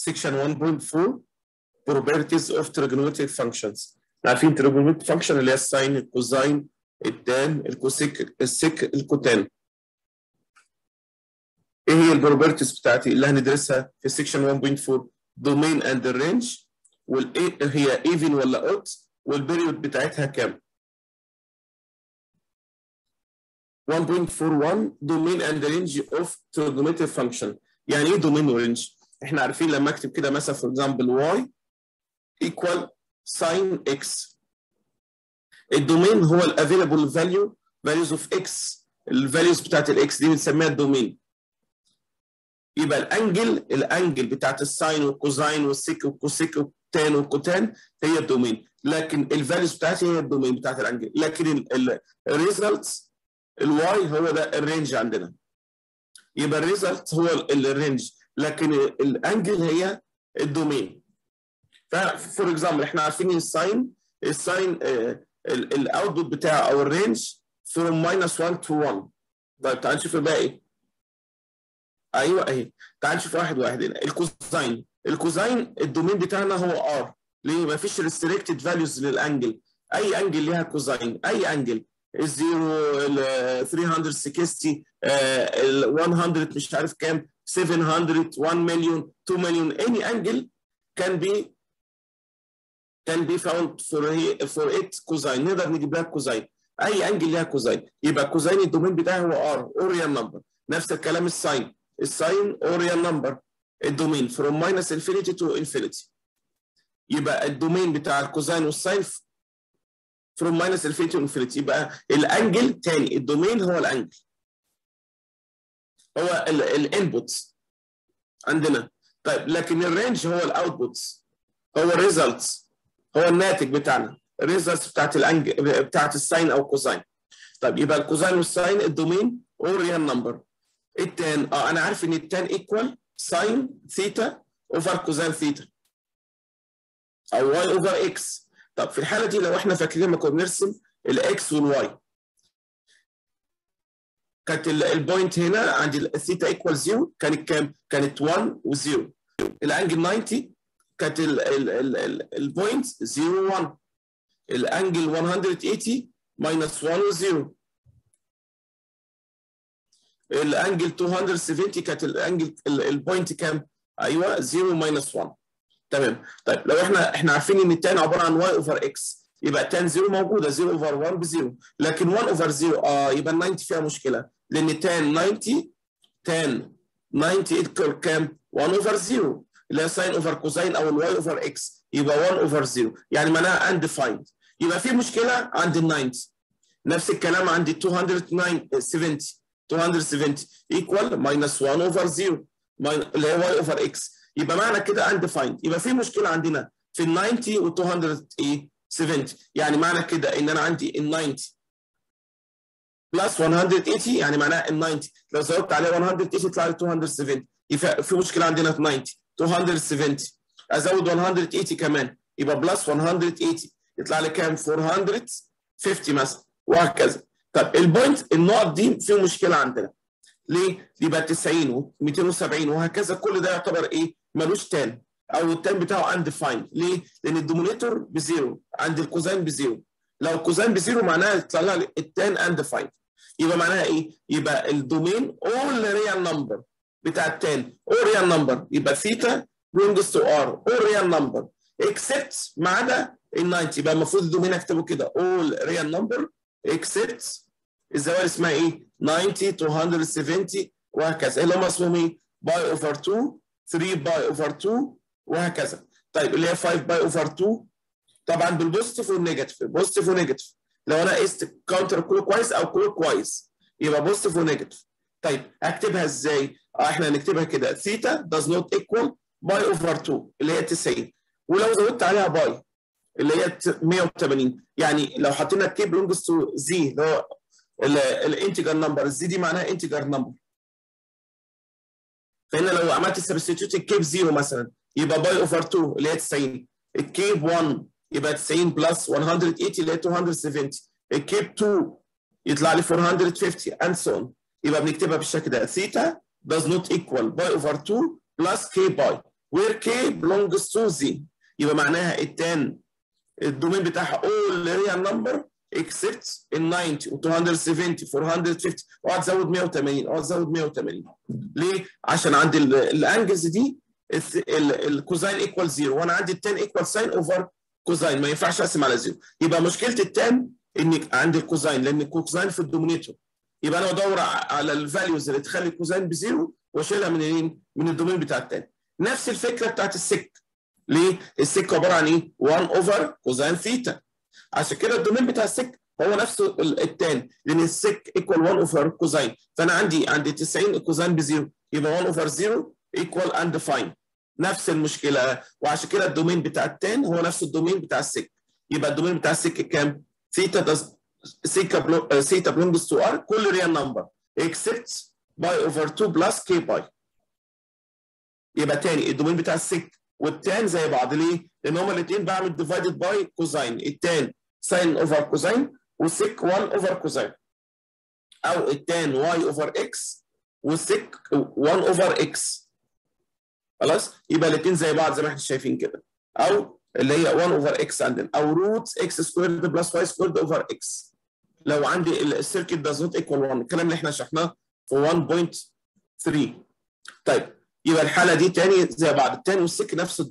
section 1.4 properties of trigonometric functions عارفين trigonometric function اللي هي الساين الكوزاين التان الكوسيك السيك الكوتان ايه هي البروبرتيز بتاعتي اللي هندرسها في section 1.4 domain and the range والايه هي even ولا odd والبيريود بتاعتها كام 1.41 domain and the range of trigonometric function يعني ايه domain ورينج احنا عارفين لما اكتب كده مثلا for example y equal sin x الدومين هو الافيلابل فاليو values of x الفاليوز بتاعت الاكس دي بنسميها الدومين يبقى الانجل الانجل بتاعت الساين والكوزاين والسيك والكوسيك والتان والكوتان هي الدومين لكن الفاليوز بتاعتي هي الدومين بتاعت الانجل لكن الريزلتس الواي هو ده الرينج عندنا يبقى الريزلت هو الرينج لكن الانجل هي الدومين فور اكزامبل احنا عارفين الساين الساين الاوتبوت بتاعه او الرينج from minus 1 to 1 طيب تعال نشوف الباقي ايوه اهي تعال نشوف واحد واحد هنا الكوزاين الكوزاين الدومين بتاعنا هو ار ليه ما فيش ريستريكتد فاليوز للانجل اي انجل ليها كوزاين اي انجل الزيرو ال 360 ال 100 مش عارف كام 700 1 مليون 2 مليون any angle can be can be found for for it كوزاين نقدر نجيب لها كوزاين اي انجل ليها كوزاين يبقى كوزاين الدومين بتاعي هو ار اوريال نمبر نفس الكلام الساين الساين اوريال نمبر الدومين from minus infinity to infinity يبقى الدومين بتاع الكوزاين والساين from minus infinity to infinity يبقى الانجل تاني الدومين هو الانجل هو الانبوتس عندنا طيب لكن الرينج هو الاوتبوتس هو الريزلتس هو الناتج بتاعنا الريزلتس بتاعت الانجل بتاعت الساين او الكوزاين طيب يبقى الكوزاين والساين الدومين او ريال نمبر التان اه انا عارف ان التان ايكوال ساين ثيتا اوفر كوزاين ثيتا او واي اوفر اكس طب في الحاله دي لو احنا فاكرين لما كنا بنرسم الاكس والواي كانت البوينت هنا عند الثيتا ايكوال 0 كانت كام؟ كانت 1 و0 الانجل 90 كانت البوينت 0 1 الانجل 180 ماينس 1 و0 الانجل 270 كانت الانجل البوينت كام؟ ايوه 0 ماينس 1 تمام طيب لو احنا احنا عارفين ان التان عباره عن واي اوفر اكس يبقى تان 0 موجوده 0 اوفر 1 ب 0 لكن 1 اوفر 0 اه يبقى ال 90 فيها مشكله لان تان 90 تان 90 ايكوال كام؟ 1 اوفر 0 اللي هي ساين اوفر كوزاين او الواي اوفر اكس يبقى 1 اوفر 0 يعني معناها undefined يبقى في مشكله عند ال 90 نفس الكلام عند ال 270 270 ايكوال ماينس 1 اوفر 0 اللي هي واي اوفر اكس يبقى معنى كده undefined يبقى في مشكله عندنا في ال 90 و 270 يعني معنى كده ان انا عندي ال 90 بلس 180 يعني معناها ال 90 لو زودت عليه 180 يطلع لي 270 يبقى في مشكله عندنا في 90 270 ازود 180 كمان يبقى بلس 180 يطلع لي كام 450 مثلا وهكذا طب البوينت النقط دي في مشكله عندنا ليه؟ يبقى 90 و270 وهكذا كل ده يعتبر ايه؟ ملوش تان او التان بتاعه undefined ليه؟ لان الدومينيتور بزيرو عند الكوزين بزيرو لو الكوزين بزيرو معناها يطلع لها التان undefined يبقى معناها ايه؟ يبقى الدومين all real number بتاع التان all real number يبقى ثيتا belongs to r all real number except ما عدا ال 90 يبقى المفروض الدومين اكتبه كده all real number except الزوال اسمها ايه؟ 90 270 وهكذا اللي هم اسمهم ايه؟ باي اوفر 2 3 باي اوفر 2 وهكذا طيب اللي هي 5 باي اوفر 2 طبعا بالبوزيتيف والنيجاتيف بوزيتيف ونيجاتيف لو انا قست الكاونتر كله كويس او كله كويس يبقى بوزيتيف ونيجاتيف طيب اكتبها ازاي؟ اه احنا هنكتبها كده ثيتا does not equal باي اوفر 2 اللي هي 90 ولو زودت عليها باي اللي هي 180 يعني لو حطينا كي بلونجز تو زي اللي هو الانتجر نمبر الزي دي معناها انتجر نمبر فهنا لو عملت سبستيتيوت الكيب 0 مثلا يبقى باي اوفر 2 اللي هي 90 الكيب 1 يبقى 90 بلس 180 اللي هي 270 الكيب 2 يطلع لي 450 and so on يبقى بنكتبها بالشكل ده ثيتا does not equal باي اوفر 2 بلس كي باي where k belongs to z يبقى معناها التان الدومين بتاعها all real number except ال 90 و 270 450 اوعى تزود 180 اوعى تزود 180 ليه؟ عشان عندي الانجلز دي الكوزاين ايكوال زيرو وانا عندي التان ايكوال ساين اوفر كوزاين ما ينفعش اقسم على زيرو يبقى مشكله التان ان عندي الكوزاين لان الكوزاين في الدومينيتور يبقى انا بدور على الفاليوز اللي تخلي الكوزاين بزيرو واشيلها من ايه؟ من الدومين بتاع التان نفس الفكره بتاعت السك ليه؟ السك عباره عن ايه؟ 1 اوفر كوزاين ثيتا عشان كده الدومين بتاع السك هو نفسه التاني لان السك ايكوال 1 اوفر كوزاين فانا عندي عندي 90 الكوزاين بزيرو يبقى 1 اوفر 0 ايكوال اند فاين نفس المشكله وعشان كده الدومين بتاع التان هو نفس الدومين بتاع السك يبقى الدومين بتاع السك كام؟ ثيتا سيكا بلو ثيتا بلونجز تو ار كل ريال نمبر اكسبت باي اوفر 2 بلس كي باي يبقى تاني الدومين بتاع السك والتان زي بعض ليه؟ لان هما الاثنين بعمل ديفايدد باي كوزاين التان ساين اوفر كوزاين والسك 1 اوفر كوزاين او التان واي اوفر اكس والسك 1 اوفر اكس خلاص يبقى الاثنين زي بعض زي ما احنا شايفين كده او اللي هي 1 اوفر اكس عندنا او روت اكس سكويرد بلس واي سكويرد اوفر اكس لو عندي السيركت داز نوت ايكوال 1 الكلام اللي احنا شرحناه في 1.3 طيب يبقى الحاله دي تاني زي بعض التاني والسك نفس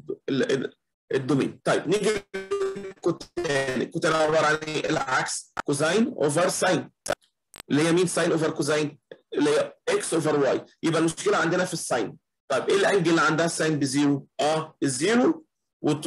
الدومين طيب نيجي الكوتان الكوتان عباره عن ايه العكس كوزاين اوفر ساين اللي هي مين ساين اوفر كوزاين اللي هي اكس اوفر واي يبقى المشكله عندنا في الساين طيب ايه الانجل اللي عندها ساين بزيرو اه الزيرو وال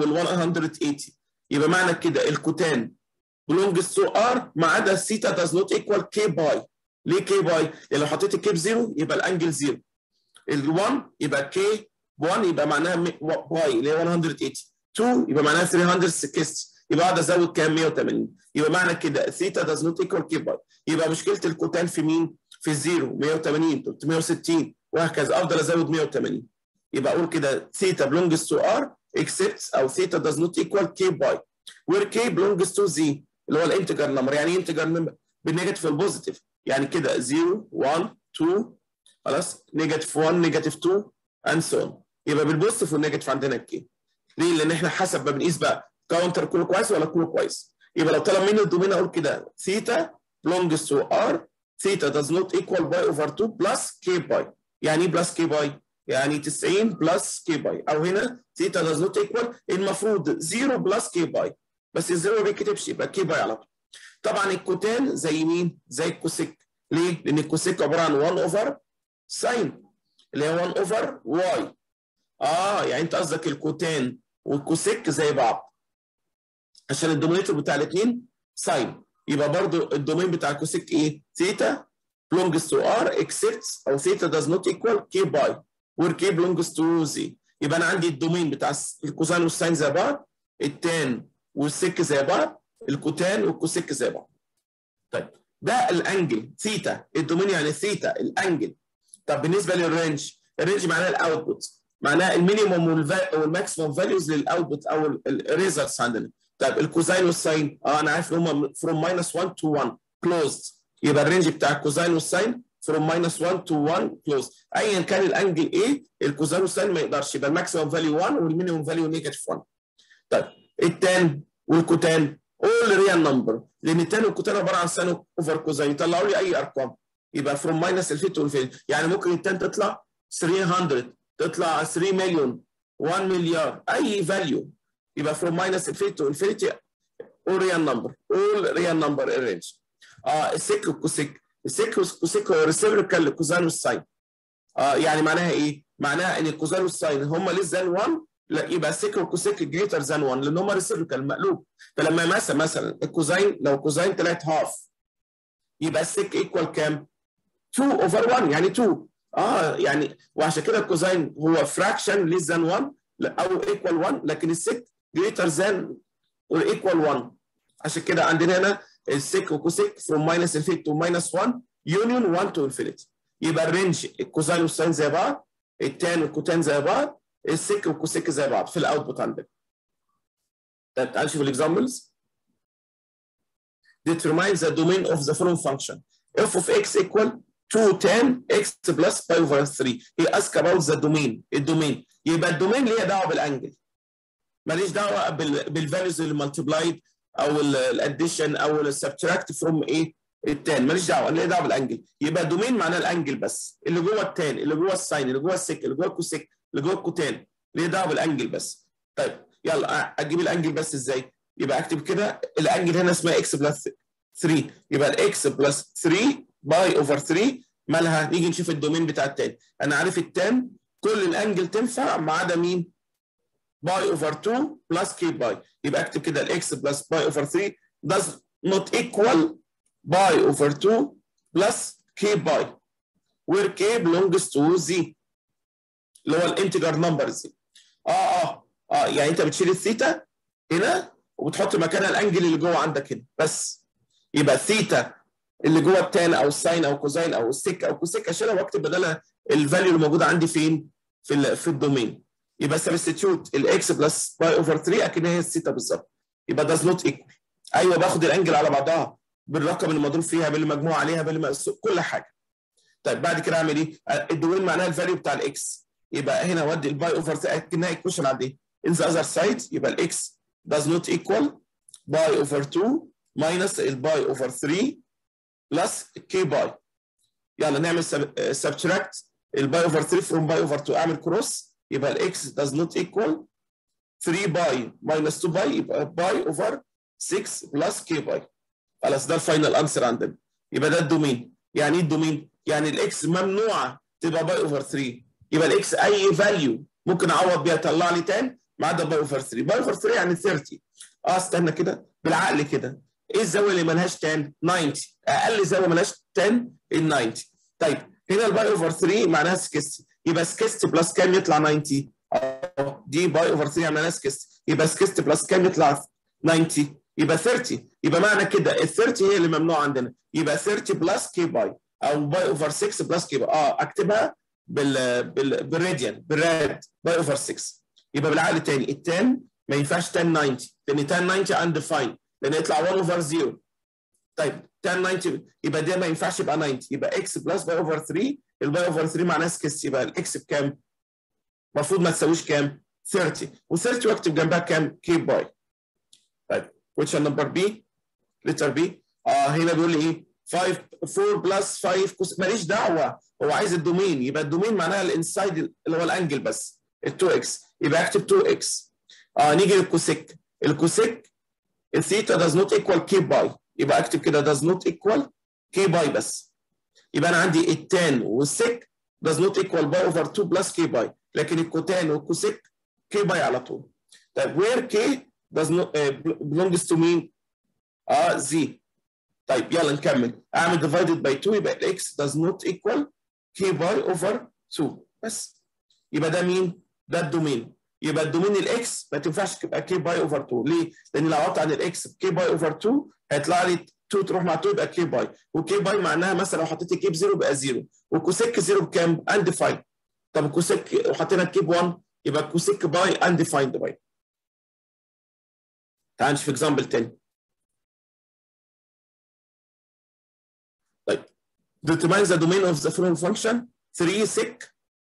180 يبقى معنى كده الكوتان belongs to r ما عدا الثيتا does not equal k باي ليه k باي؟ لان لو حطيت الكي بزيرو يبقى الانجل زيرو ال1 يبقى k 1 يبقى معناها باي اللي هي 180 2 يبقى معناها 360 يبقى اقعد ازود كام 180 يبقى معنى كده ثيتا does not equal k باي يبقى مشكله الكوتان في مين؟ في الزيرو 180 360 وهكذا افضل ازود 180 يبقى اقول كده ثيتا belongs to r except او ثيتا does not equal k باي where k belongs to z اللي هو الانتجر نمبر يعني ايه انتجر نمبر بالنيجاتيف والبوزيتيف يعني كده 0 1 2 خلاص نيجاتيف 1 نيجاتيف 2 اند سو يبقى بالبوزيتيف والنيجاتيف عندنا الكي ليه؟ لان احنا حسب ما بنقيس بقى كاونتر كله كويس ولا كله كويس يبقى لو طلب مني الدومين اقول كده ثيتا belongs to r ثيتا does not equal باي اوفر 2 بلس كي باي يعني ايه بلس كي باي؟ يعني 90 بلس كي باي او هنا ثيتا does not equal المفروض 0 بلس كي باي بس الزيرو ما بيتكتبش يبقى كي باي على طول طبعا الكوتان زي مين؟ زي الكوسيك ليه؟ لان الكوسيك عباره عن 1 اوفر ساين اللي هي 1 اوفر واي اه يعني انت قصدك الكوتان والكوسيك زي بعض عشان الدومينيتور بتاع الاثنين ساين يبقى برضو الدومين بتاع الكوسيك ايه؟ ثيتا belongs to r except او ثيتا does not equal k باي where k belongs to z يبقى انا عندي الدومين بتاع الكوساين والساين زي بعض التان والسك زي بعض الكوتان والكوسيك زي بعض طيب ده الانجل ثيتا الدومين يعني ثيتا الانجل طب بالنسبه للرينج الرينج معناها الاوتبوت معناها المينيموم والماكسيموم فاليوز للاوتبوت او الريزلتس عندنا طيب الكوزاين والساين اه انا عارف ان هم فروم ماينس 1 تو 1 كلوزد يبقى الرينج بتاع الكوزاين والساين فروم ماينس 1 تو 1 كلوز ايا كان الانجل ايه الكوزاين والساين ما يقدرش يبقى الماكسيموم فاليو 1 والمينيموم فاليو نيجاتيف 1 طيب التان والكوتان اول ريال نمبر لان التان والكوتان عباره عن ساين اوفر كوزاين يطلعوا لي اي ارقام يبقى فروم ماينس الفيت والفيت يعني ممكن التان تطلع 300 تطلع 3 مليون 1 مليار اي فاليو يبقى فروم ماينس الفيت والفيت all real number all real number arrange اه السك والكوسيك السك والكوسيك هو ريسيبريكال للكوزان والساين اه يعني معناها ايه؟ معناها ان الكوزان والساين هم ليس ذان 1 لا يبقى السك والكوسيك جريتر ذان 1 لان هم ريسيبريكال مقلوب فلما مثلا مثلا الكوزاين لو الكوزاين طلعت هاف يبقى السك ايكوال كام؟ 2 اوفر 1 يعني 2 اه يعني وعشان كده الكوزاين هو فراكشن ليس ذان 1 او ايكوال 1 لكن السك جريتر ذان اور ايكوال 1 عشان كده عندنا هنا السك وكوسيك فروم ماينس انفينيتي تو ماينس 1 يونيون 1 تو انفينيتي يبقى الرينج الكوزاين والساين زي بعض التان والكوتان زي بعض السك والكوسيك زي بعض في الاوتبوت عندنا طيب تعال نشوف الاكزامبلز determine the domain of the following function f of x equal 2 10 x plus pi over 3 he asked about the domain الدومين يبقى الدومين ليها دعوه بالانجل ماليش دعوه بالفاليوز اللي مالتبلايد او الاديشن او السبتراكت فروم ايه التان ماليش دعوه انا ليا دعوه بالانجل يبقى دومين معناه الانجل بس اللي جوه التان اللي جوه الساين اللي جوه السك اللي جوه الكوسيك اللي جوه الكوتان ليه دعوه بالانجل بس طيب يلا اجيب الانجل بس ازاي يبقى اكتب كده الانجل هنا اسمها اكس بلس 3 يبقى الاكس بلس 3 باي اوفر 3 مالها نيجي نشوف الدومين بتاع التان انا عارف التان كل الانجل تنفع ما عدا مين باي اوفر 2 بلس كي باي يبقى اكتب كده الاكس بلس باي اوفر 3 does not equal باي اوفر 2 بلس كي باي where k belongs to z اللي هو الانتجر نمبرز اه اه اه يعني انت بتشيل الثيتا هنا وبتحط مكانها الانجل اللي جوه عندك هنا بس يبقى الثيتا اللي جوه التان او الساين او كوزاين او السك او كوسيك اشيلها واكتب بدلها الفاليو اللي موجوده عندي فين؟ في في الدومين يبقى سبستيتيوت الاكس بلس باي اوفر 3 اكن هي الثيتا بالظبط يبقى داز نوت ايكوال ايوه باخد الانجل على بعضها بالرقم اللي مضروب فيها بالمجموع عليها بالمقسوم كل حاجه طيب بعد كده اعمل ايه؟ الدومين معناها الفاليو بتاع الاكس يبقى هنا اودي الباي اوفر 3 اكنها ايكويشن على دي ان ذا اذر سايد يبقى الاكس does not equal باي اوفر 2 minus الباي اوفر 3 بلس كي باي يلا نعمل سبتراكت الباي اوفر 3 فروم باي اوفر 2 اعمل كروس يبقى الاكس does not equal 3 باي minus 2 باي يبقى باي اوفر 6 بلس كي باي خلاص ده الفاينل انسر عندنا يبقى ده الدومين يعني ايه الدومين؟ يعني الاكس ممنوعه تبقى باي اوفر 3 يبقى الاكس اي فاليو ممكن اعوض بيها طلع لي 10 ما عدا باي اوفر 3 باي اوفر 3 يعني 30 اه استنى كده بالعقل كده ايه الزاويه اللي مالهاش 10 90 اقل زاويه مالهاش 10 ال 90 طيب هنا الباي اوفر 3 معناها 60 يبقى 60 بلس كام يطلع 90 اه دي باي اوفر 3 معناها 60 يبقى 60 بلس كام يطلع 90 يبقى 30 يبقى معنى كده ال 30 هي اللي ممنوعه عندنا يبقى 30 بلس كي باي او باي اوفر 6 بلس كي باي اه اكتبها بال بال بالراديان بالراد باي اوفر 6 يبقى بالعقل تاني ال 10 ما ينفعش 10 90 لان 10 90 undefined لان يطلع 1 اوفر 0 طيب 10 90 يبقى ده ما ينفعش يبقى 90 يبقى اكس بلس باي اوفر 3 الباي اوفر 3 معناها 6 يبقى الاكس بكام؟ المفروض ما تساويش كام؟ 30 و30 واكتب جنبها كام؟ كي باي طيب question number B letter B اه هنا بيقول لي ايه 5 4 بلس 5 كوس ماليش دعوه هو عايز الدومين يبقى الدومين معناها الانسايد اللي هو الانجل بس ال 2 اكس يبقى اكتب 2 اكس اه نيجي للكوسيك الكوسيك الثيتا does not equal k باي يبقى اكتب كده does not equal k باي بس يبقى انا عندي التان والسيك does not equal باي اوفر 2 بلس k باي لكن الكوتان والكوسيك k باي على طول طيب where k does not uh, belongs to mean اه z طيب يلا نكمل اعمل divided by 2 يبقى x does not equal k باي اوفر 2 بس يبقى ده مين؟ ده الدومين يبقى الدومين الاكس ما تنفعش تبقى كي باي اوفر 2 ليه؟ لان لو عوضت عن الاكس بكي باي اوفر 2 هيطلع لي 2 تروح مع 2 يبقى كي باي وكي باي معناها مثلا لو حطيت كي بزيرو يبقى زيرو وكوسيك زيرو بكام؟ انديفايند طب الكوسيك لو حطينا كي ب 1 يبقى كوسيك باي انديفايند باي تعال نشوف اكزامبل تاني طيب determine the domain of the following function 3 sec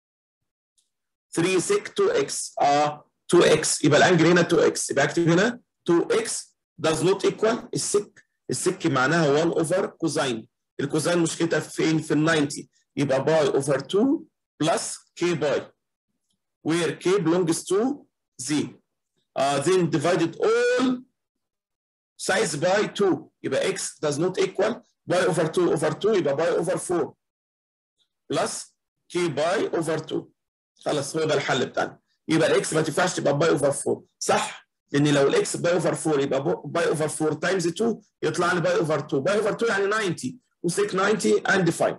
3 sec 2x اه 2x يبقى الانجل هنا 2x يبقى اكتب هنا 2x does not equal السك السك معناها 1 اوفر كوزين الكوزين مشكلتها فين في ال 90 يبقى باي اوفر 2 بلس كي باي where k belongs to z uh, then divided all sides by 2 يبقى x does not equal باي اوفر 2 اوفر 2 يبقى باي اوفر 4 بلس كي باي اوفر 2 خلاص هو ده الحل بتاعنا يبقى الاكس ما تنفعش تبقى باي اوفر 4 صح لان لو الاكس باي اوفر 4 يبقى باي اوفر 4 تايمز 2 يطلع لي باي اوفر 2 باي اوفر 2 يعني 90 و6 90 undefined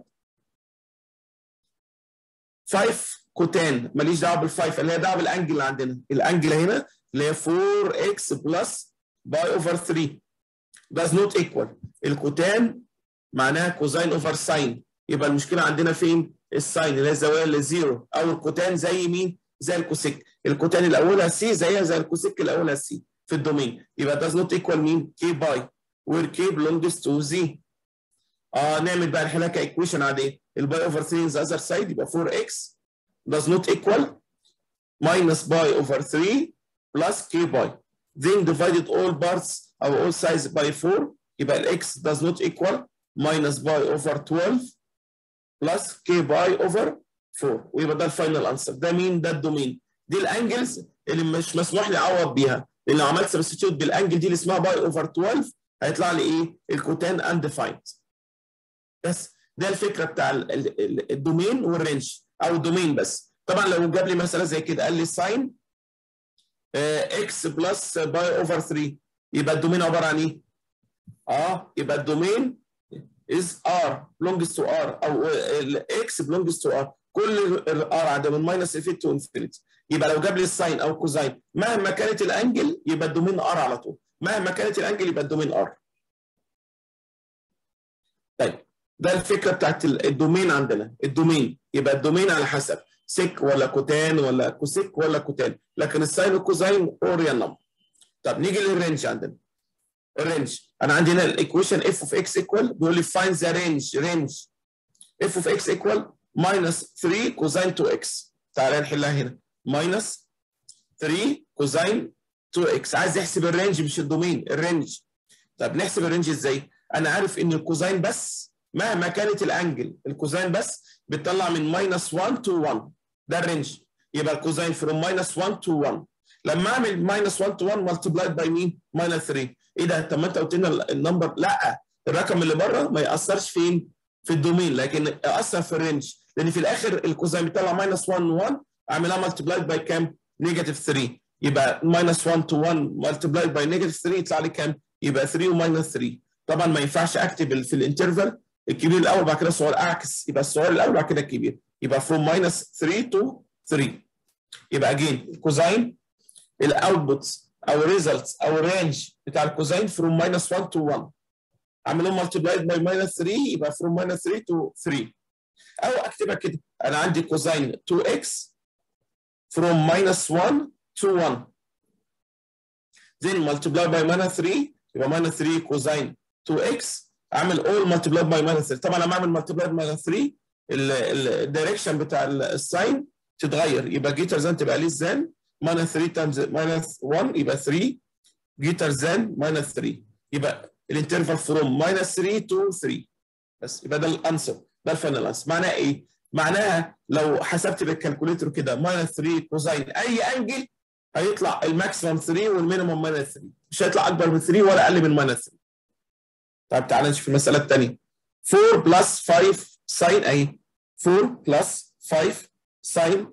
5 كوتان ماليش دعوه بالفايف اللي هي دعوه بالانجل اللي عندنا الانجل هنا اللي هي 4 اكس بلس باي اوفر 3 does not equal الكوتان معناها كوزين اوفر ساين يبقى المشكله عندنا فين؟ الساين اللي هي الزاويه اللي زيرو او الكوتان زي مين؟ زي الكوسيك الكوتان اللي اولها سي زيها زي الكوسيك اللي اولها سي في الدومين يبقى does not equal مين؟ كي باي where k belongs to z اه نعمل بقى نحلها كايكويشن عاديه الباي اوفر 3 in the other side يبقى 4x does not equal minus pi over 3 plus k pi then divided all parts او all sides by 4 يبقى ال x does not equal minus pi over 12 plus k pi over 4 ويبقى ده الفاينل انسر ده مين ده الدومين دي الانجلز اللي مش مسموح لي اعوض بيها لان لو عملت سبستيتيوت بالانجل دي اللي اسمها باي اوفر 12 هيطلع لي ايه الكوتان انديفايند بس ده الفكره بتاع الدومين والرينج او الدومين بس طبعا لو جاب لي مساله زي كده قال لي ساين اكس بلس باي اوفر 3 يبقى الدومين عباره عن ايه؟ اه يبقى الدومين از ار belongs to ار او الاكس belongs to ار كل الار عند من ماينس انفينيتي تو انفينيتي يبقى لو جاب لي الساين او كوزاين مهما كانت الانجل يبقى الدومين ار على طول مهما كانت الانجل يبقى الدومين ار طيب ده الفكره بتاعت الدومين عندنا الدومين يبقى الدومين على حسب سيك ولا كوتان ولا كوسيك ولا كوتان لكن الساين والكوزاين اوريال نمبر طب نيجي للرينج عندنا الرينج انا عندي هنا الايكويشن اف اوف اكس ايكوال بيقول لي فاين ذا رينج رينج اف اوف اكس ايكوال ماينس 3 كوزاين 2 اكس تعالى نحلها هنا ماينس 3 كوزاين 2 اكس عايز يحسب الرينج مش الدومين الرينج طب نحسب الرينج ازاي؟ انا عارف ان الكوزاين بس مهما كانت الانجل الكوزاين بس بتطلع من ماينس 1 تو 1 ده الرينج يبقى الكوزاين فروم ماينس 1 تو 1 لما اعمل ماينس 1 تو 1 ملتبلايد باي مين؟ ماينس 3 ايه ده؟ طب ما انت قلت لنا النمبر لا الرقم اللي بره ما ياثرش فين؟ في الدومين لكن ياثر في الرينج لان في الاخر الكوزاين بيطلع ماينس 1 1 اعملها ملتبلايد باي كام؟ نيجاتيف 3 يبقى ماينس 1 تو 1 ملتبلايد باي نيجاتيف 3 يطلع لي كام؟ يبقى 3 وماينس 3 طبعا ما ينفعش اكتب في الانترفال الكبير الاول بعد كده الصغير اعكس يبقى الصغير الاول بعد كده الكبير يبقى from minus 3 to 3 يبقى اجين الكوزاين الاوتبوت او الريزلتس او الرينج بتاع الكوزاين from minus 1 to 1 اعملهم multiplied by minus 3 يبقى from minus 3 to 3 او اكتبها كده انا عندي كوزاين 2x from minus 1 to 1 then multiply by minus 3 يبقى minus 3 كوزاين 2x اعمل all multiplied by minus 3 طبعا لما اعمل multiplied by minus 3 الدايركشن بتاع الساين تتغير يبقى جيتر زان تبقى ليه زان minus 3 times minus 1 يبقى 3 جيتر زان minus 3 يبقى الانترفال فروم minus 3 to 3 بس يبقى ده الانسر ده الفاينل انسر معناها ايه؟ معناها لو حسبت بالكالكوليتر كده minus 3 كوزاين اي انجل هيطلع الماكسيمم 3 والمينيمم minus 3 مش هيطلع اكبر من 3 ولا اقل من minus 3 طيب تعالى نشوف المساله الثانيه 4 بلس 5 ساين اهي 4 بلس 5 ساين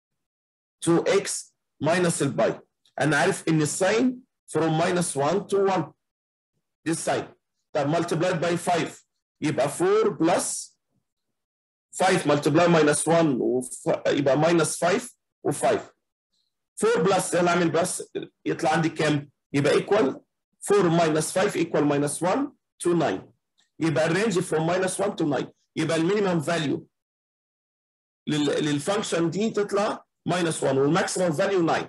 2x minus الباي انا عارف ان الساين from minus 1 to 1 دي الساين طب multiplied by 5 يبقى 4 plus 5 multiply minus 1 وف... يبقى minus 5 و5 4 بلس يلا اعمل بلس يطلع عندي كام؟ يبقى equal 4 minus 5 equal minus 1 to 9 يبقى الرينج from minus 1 to 9 يبقى المينيمم فاليو للفانكشن دي تطلع minus 1 والماكسيمم فاليو 9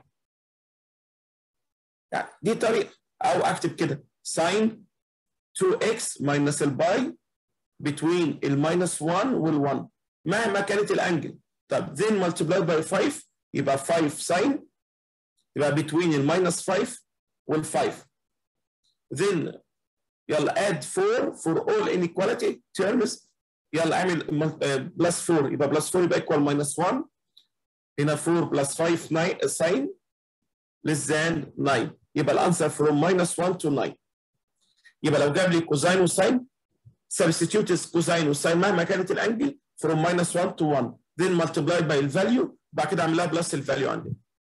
يعني دي طريقه او اكتب كده sin 2x minus الباي between الماينس 1 وال1 مهما كانت الانجل طب then multiplied by 5 يبقى 5 sin يبقى between الماينس 5 وال5 then يلا add 4 for all inequality terms يلا اعمل بلس 4 يبقى بلس 4 يبقى equal minus 1 هنا 4 بلس 5 9 sin less than 9 يبقى الانسر from minus 1 to 9 يبقى لو جاب لي كوزاين وساين substitute كوزاين وساين مهما كانت الانجل from minus 1 to 1 then multiplied by الفاليو بعد كده اعمل لها بلس الفاليو عندي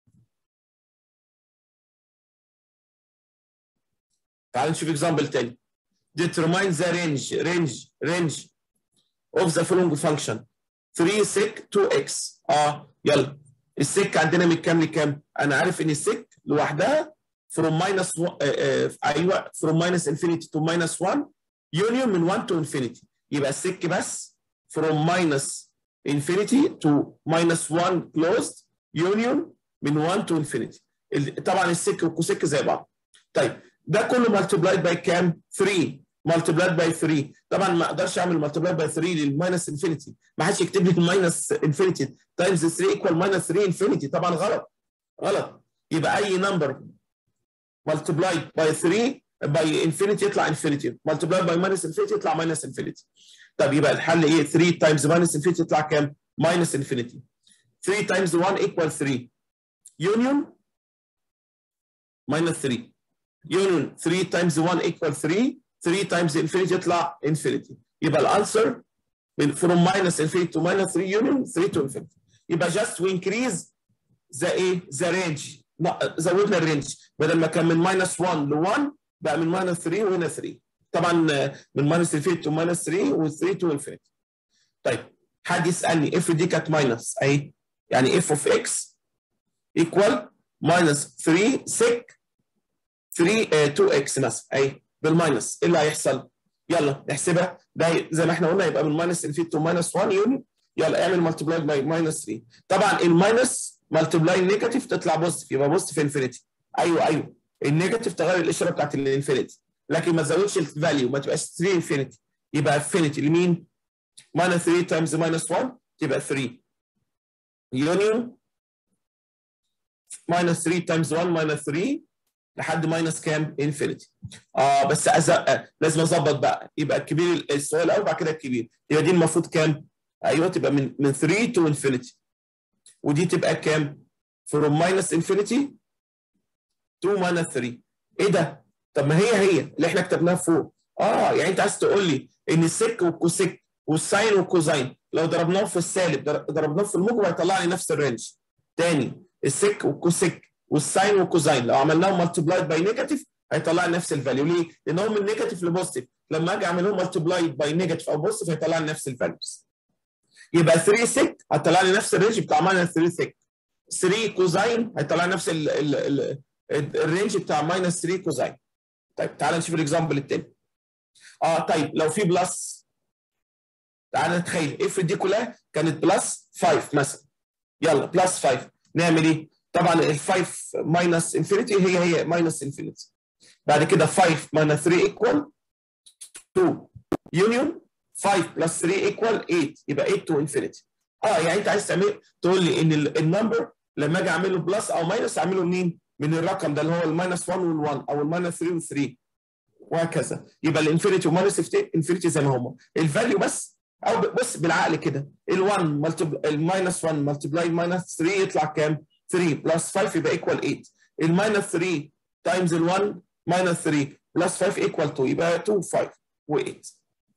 تعال نشوف اكزامبل تاني determine the range range range of the following function 3 sec 2x اه يلا السك عندنا من كام لكام؟ انا عارف ان السك لوحدها from minus one, uh, uh, ايوه from minus infinity to minus 1 union من 1 to infinity يبقى السك بس from minus infinity to minus 1 closed union من 1 to infinity طبعا السك والكوسك زي بعض طيب ده كله multiplied by كام 3 multiplied by 3 طبعا ما اقدرش اعمل multiplied by 3 للماينس انفينيتي ما حدش يكتب لي الماينس انفينيتي تايمز 3 ايكوال ماينس 3 انفينيتي طبعا غلط غلط يبقى اي نمبر multiplied by 3 by infinity يطلع infinity multiplied by minus infinity يطلع minus infinity طب يبقى الحل ايه 3 times minus infinity يطلع كام minus infinity 3 times 1 equal 3 union minus 3 union 3 times 1 equal 3 3 times infinity يطلع infinity يبقى الانسر from minus infinity to minus 3 union 3 to infinity يبقى just we increase the ايه the range زودنا الرينج بدل ما كان من minus 1 ل 1 بقى من minus 3 وهنا 3 طبعا من minus infinity to minus 3 و 3 to infinity طيب حد يسالني اف دي كانت ماينس اهي يعني اف اوف اكس ايكوال ماينس 3 سك 3 2 اكس مثلا اهي بالماينس ايه اللي هيحصل؟ يلا نحسبها ده زي ما احنا قلنا يبقى من ماينس انفينيتي تو ماينس 1 يونت يلا اعمل مالتبلاي باي ماينس 3 طبعا الماينس مالتبلاي نيجاتيف تطلع بوزيتيف يبقى بوزيتيف انفينيتي ايوه ايوه النيجاتيف تغير الاشاره بتاعت الانفينيتي لكن ما تزودش الفاليو ما تبقاش 3 انفينيتي يبقى انفينيتي لمين؟ ماينس 3 تايمز ماينس 1 تبقى 3 يونيون ماينس 3 تايمز 1 ماينس 3 لحد ماينس كام؟ انفينيتي. اه بس أزق... لازم اظبط بقى يبقى الكبير السؤال الاول بعد كده الكبير يبقى دي المفروض كام؟ ايوه تبقى من من 3 تو انفينيتي ودي تبقى كام؟ فروم ماينس انفينيتي تو ماينس 3 ايه ده؟ طب ما هي هي اللي احنا كتبناها فوق اه يعني انت عايز تقول لي ان السك والكوسيك والساين والكوزاين لو ضربناهم في السالب ضربناهم في الموجب هيطلع لي نفس الرينج تاني السك والكوسيك والساين والكوزاين لو عملناهم مالتبلايد باي نيجاتيف هيطلع لي نفس الفاليو ليه؟ لان هم من نيجاتيف لبوزيتيف لما اجي اعمل لهم مالتبلايد باي نيجاتيف او بوزيتيف هيطلع لي نفس الفاليوز يبقى 3 سك هيطلع لي نفس الرينج بتاع ماينس 3 سك 3 كوزاين هيطلع لي نفس ال ال ال الرينج بتاع ماينس 3 كوزاين طيب تعال نشوف الاكزامبل الثاني اه طيب لو في بلس تعال نتخيل افرض دي كلها كانت بلس 5 مثلا يلا بلس 5 نعمل ايه؟ طبعا ال 5 ماينس انفينيتي هي هي ماينس انفينيتي بعد كده 5 ماينس 3 ايكوال 2 يونيون 5 بلس 3 ايكوال 8 يبقى 8 تو انفينيتي اه يعني انت عايز تعمل تقول لي ان النمبر لما اجي اعمله بلس او ماينس اعمله منين؟ من الرقم ده اللي هو الماينس 1 وال1 او الماينس 3 وال3 وهكذا يبقى الانفينيتي وماينس انفينيتي زي ما هم الفاليو بس او بص بالعقل كده ال1 الماينس 1 ملتبلاي ماينس 3 يطلع كام؟ 3 بلس 5 يبقى ايكوال 8 الماينس 3 تايمز ال1 ماينس 3 بلس 5 ايكوال 2 يبقى 2 5 و8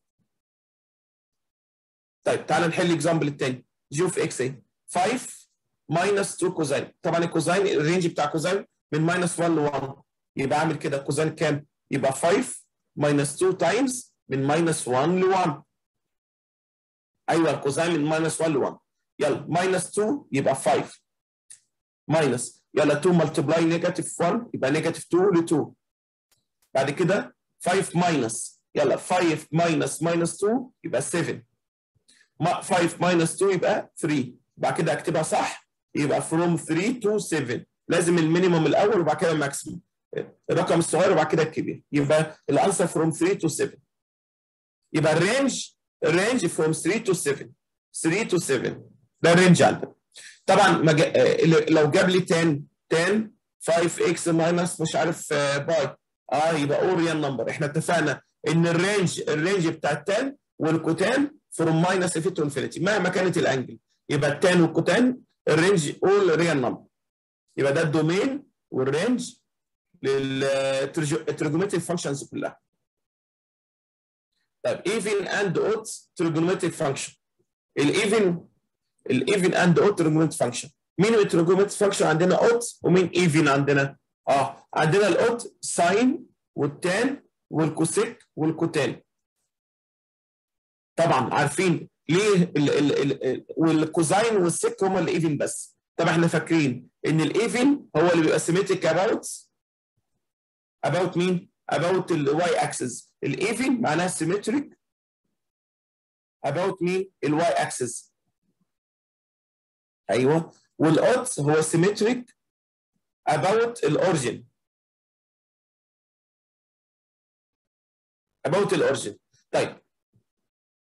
طيب تعال نحل الاكزامبل الثاني جي اوف اكس ايه 5 ماينس 2 كوزين طبعا الكوزين الرينج بتاع كوزين من ماينس 1 ل 1 يبقى اعمل كده كوزين كام؟ يبقى 5 ماينس 2 تايمز من ماينس 1 ل 1 ايوه الكوزين من ماينس 1 ل 1 يلا ماينس 2 يبقى 5 ماينس يلا 2 ملتبلاي نيجاتيف 1 يبقى نيجاتيف 2 ل 2 بعد كده 5 ماينس يلا 5 ماينس ماينس 2 يبقى 7 5 ماينس 2 يبقى 3 بعد كده اكتبها صح يبقى from 3 to 7 لازم المينيموم الاول وبعد كده الماكسيموم الرقم الصغير وبعد كده الكبير يبقى الانسر from 3 to 7 يبقى الرينج الرينج from 3 to 7 3 to 7 ده الرينج عندنا طبعا مج... لو جاب لي 10 10 5 اكس ماينس مش عارف باي اه يبقى اوريال نمبر احنا اتفقنا ان الرينج الرينج بتاع 10 والكوتان فروم ماينس انفينيتي تو انفينيتي مهما كانت الانجل يبقى التان والكوتان الرينج اول ريال نمبر يبقى ده الدومين والرينج للتريجونومتريك فانكشنز كلها طيب ايفن اند اوت تريجونومتريك فانكشن الايفن الايفن اند اوت تريجونومتريك فانكشن مين التريجونومتريك فانكشن عندنا اوت ومين ايفن عندنا اه عندنا الاوت ساين والتان والكوسيك والكوتان طبعا عارفين ليه ال ال ال والكوزاين والسك هم الايفن بس طب احنا فاكرين ان الايفن هو اللي بيبقى سيمتريك اباوت اباوت مين؟ اباوت الواي اكسس الايفن معناها سيمتريك اباوت مين؟ الواي اكسس ايوه والاودز هو سيمتريك اباوت الاورجن اباوت الاورجن طيب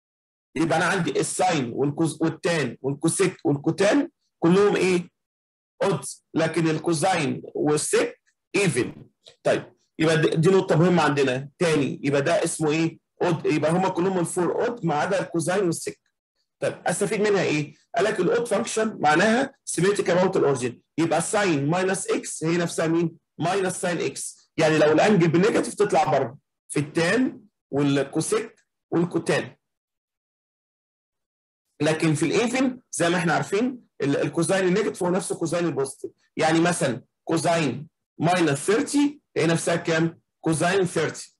يبقى انا عندي الساين والكوز والتان والكوسيك والكوتان كلهم ايه؟ اود لكن الكوزاين والسيك ايفن طيب يبقى دي, دي نقطه مهمه عندنا تاني يبقى ده اسمه ايه اود يبقى هما كلهم الفور اود ما عدا الكوزاين والسيك طيب استفيد منها ايه قال لك الاود فانكشن معناها سيمتريك اباوت الاورجن يبقى ساين ماينس اكس هي نفسها مين ماينس ساين اكس يعني لو الانجل بالنيجاتيف تطلع بره في التان والكوسيك والكوتان لكن في الايفن زي ما احنا عارفين الكوزاين النيجاتيف هو نفسه كوزاين البوزيتيف يعني مثلا كوزاين ماينس 30 هي نفسها كام؟ كوزاين 30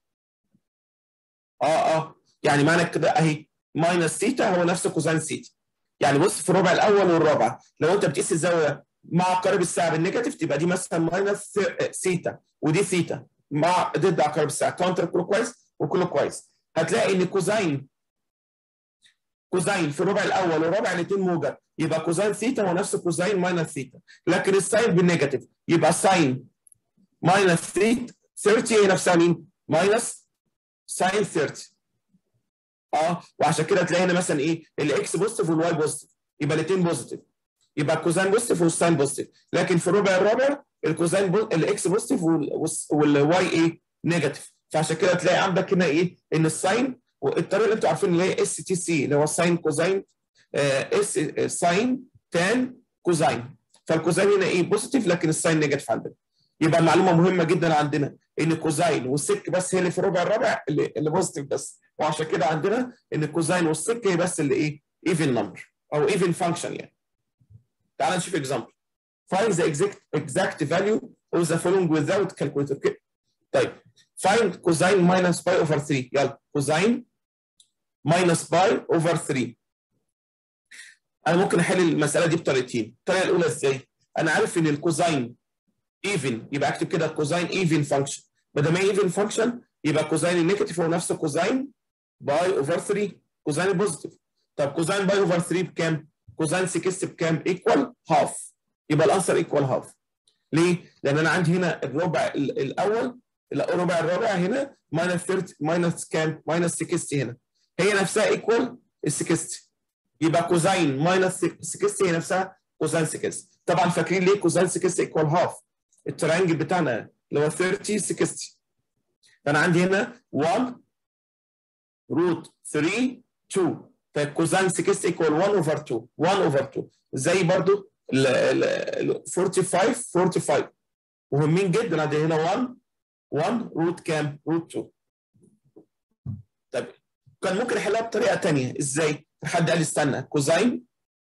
اه اه يعني معنى كده اهي ماينس ثيتا هو نفسه كوزاين ثيتا يعني بص في الربع الاول والرابع لو انت بتقيس الزاويه مع عقارب الساعه بالنيجاتيف تبقى دي مثلا ماينس ثيتا ودي ثيتا مع ضد عقارب الساعه كاونتر كله كويس وكله كويس هتلاقي ان كوزاين كوزاين في الربع الاول والربع الاثنين موجب يبقى كوزاين ثيتا هو نفس كوزاين ماينس ثيتا لكن الساين بالنيجاتيف يبقى ساين ماينس ثيتا 30 هي نفسها مين؟ ماينس ساين 30 اه وعشان كده تلاقي هنا مثلا ايه الاكس بوزيتيف والواي بوزيتيف يبقى الاثنين بوزيتيف يبقى الكوزاين بوزيتيف والساين بوزيتيف لكن في الربع الرابع الكوزاين بو... الاكس بوزيتيف والواي ايه نيجاتيف فعشان كده تلاقي عندك هنا ايه ان الساين والطريقه اللي انتوا عارفين اللي هي اس تي سي اللي هو ساين كوزاين اس ساين تان كوزاين فالكوزاين هنا ايه بوزيتيف لكن الساين نيجاتيف عندنا يبقى معلومه مهمه جدا عندنا ان الكوزاين والسك بس هي اللي في الربع الرابع اللي, اللي بوزيتيف بس وعشان كده عندنا ان الكوزاين والسك هي بس اللي ايه ايفن نمبر او ايفن فانكشن يعني تعال نشوف اكزامبل find the exact exact value of the following without calculator okay. طيب find cosine minus pi over 3 يلا cosine minus pi over 3 انا ممكن احل المساله دي بطريقتين الطريقه الاولى ازاي انا عارف ان الكوزاين ايفن يبقى اكتب كده كوزاين ايفن فانكشن ما دام هي ايفن فانكشن يبقى كوزاين النيجاتيف هو نفس كوزاين باي اوفر 3 كوزاين البوزيتيف طب كوزاين باي اوفر 3 بكام؟ كوزاين 6 بكام؟ ايكوال هاف يبقى الانسر ايكوال هاف ليه؟ لان انا عندي هنا الربع الاول الربع الرابع هنا ماينس 30 ماينس كام؟ ماينس 60 هنا هي نفسها ايكوال ال 60 يبقى كوزاين ماينس 60 هي نفسها كوزاين 60 طبعا فاكرين ليه كوزاين 60 ايكوال هاف الترينجل بتاعنا اللي هو 30 60 فانا عندي هنا 1 روت 3 2 فكوزاين 60 ايكوال 1 اوفر 2 1 اوفر 2 زي برضو ال ال 45 45 مهمين جدا عندي هنا 1 1 روت كام؟ روت 2 طيب كان ممكن احلها بطريقه ثانيه ازاي؟ حد قال استنى كوزاين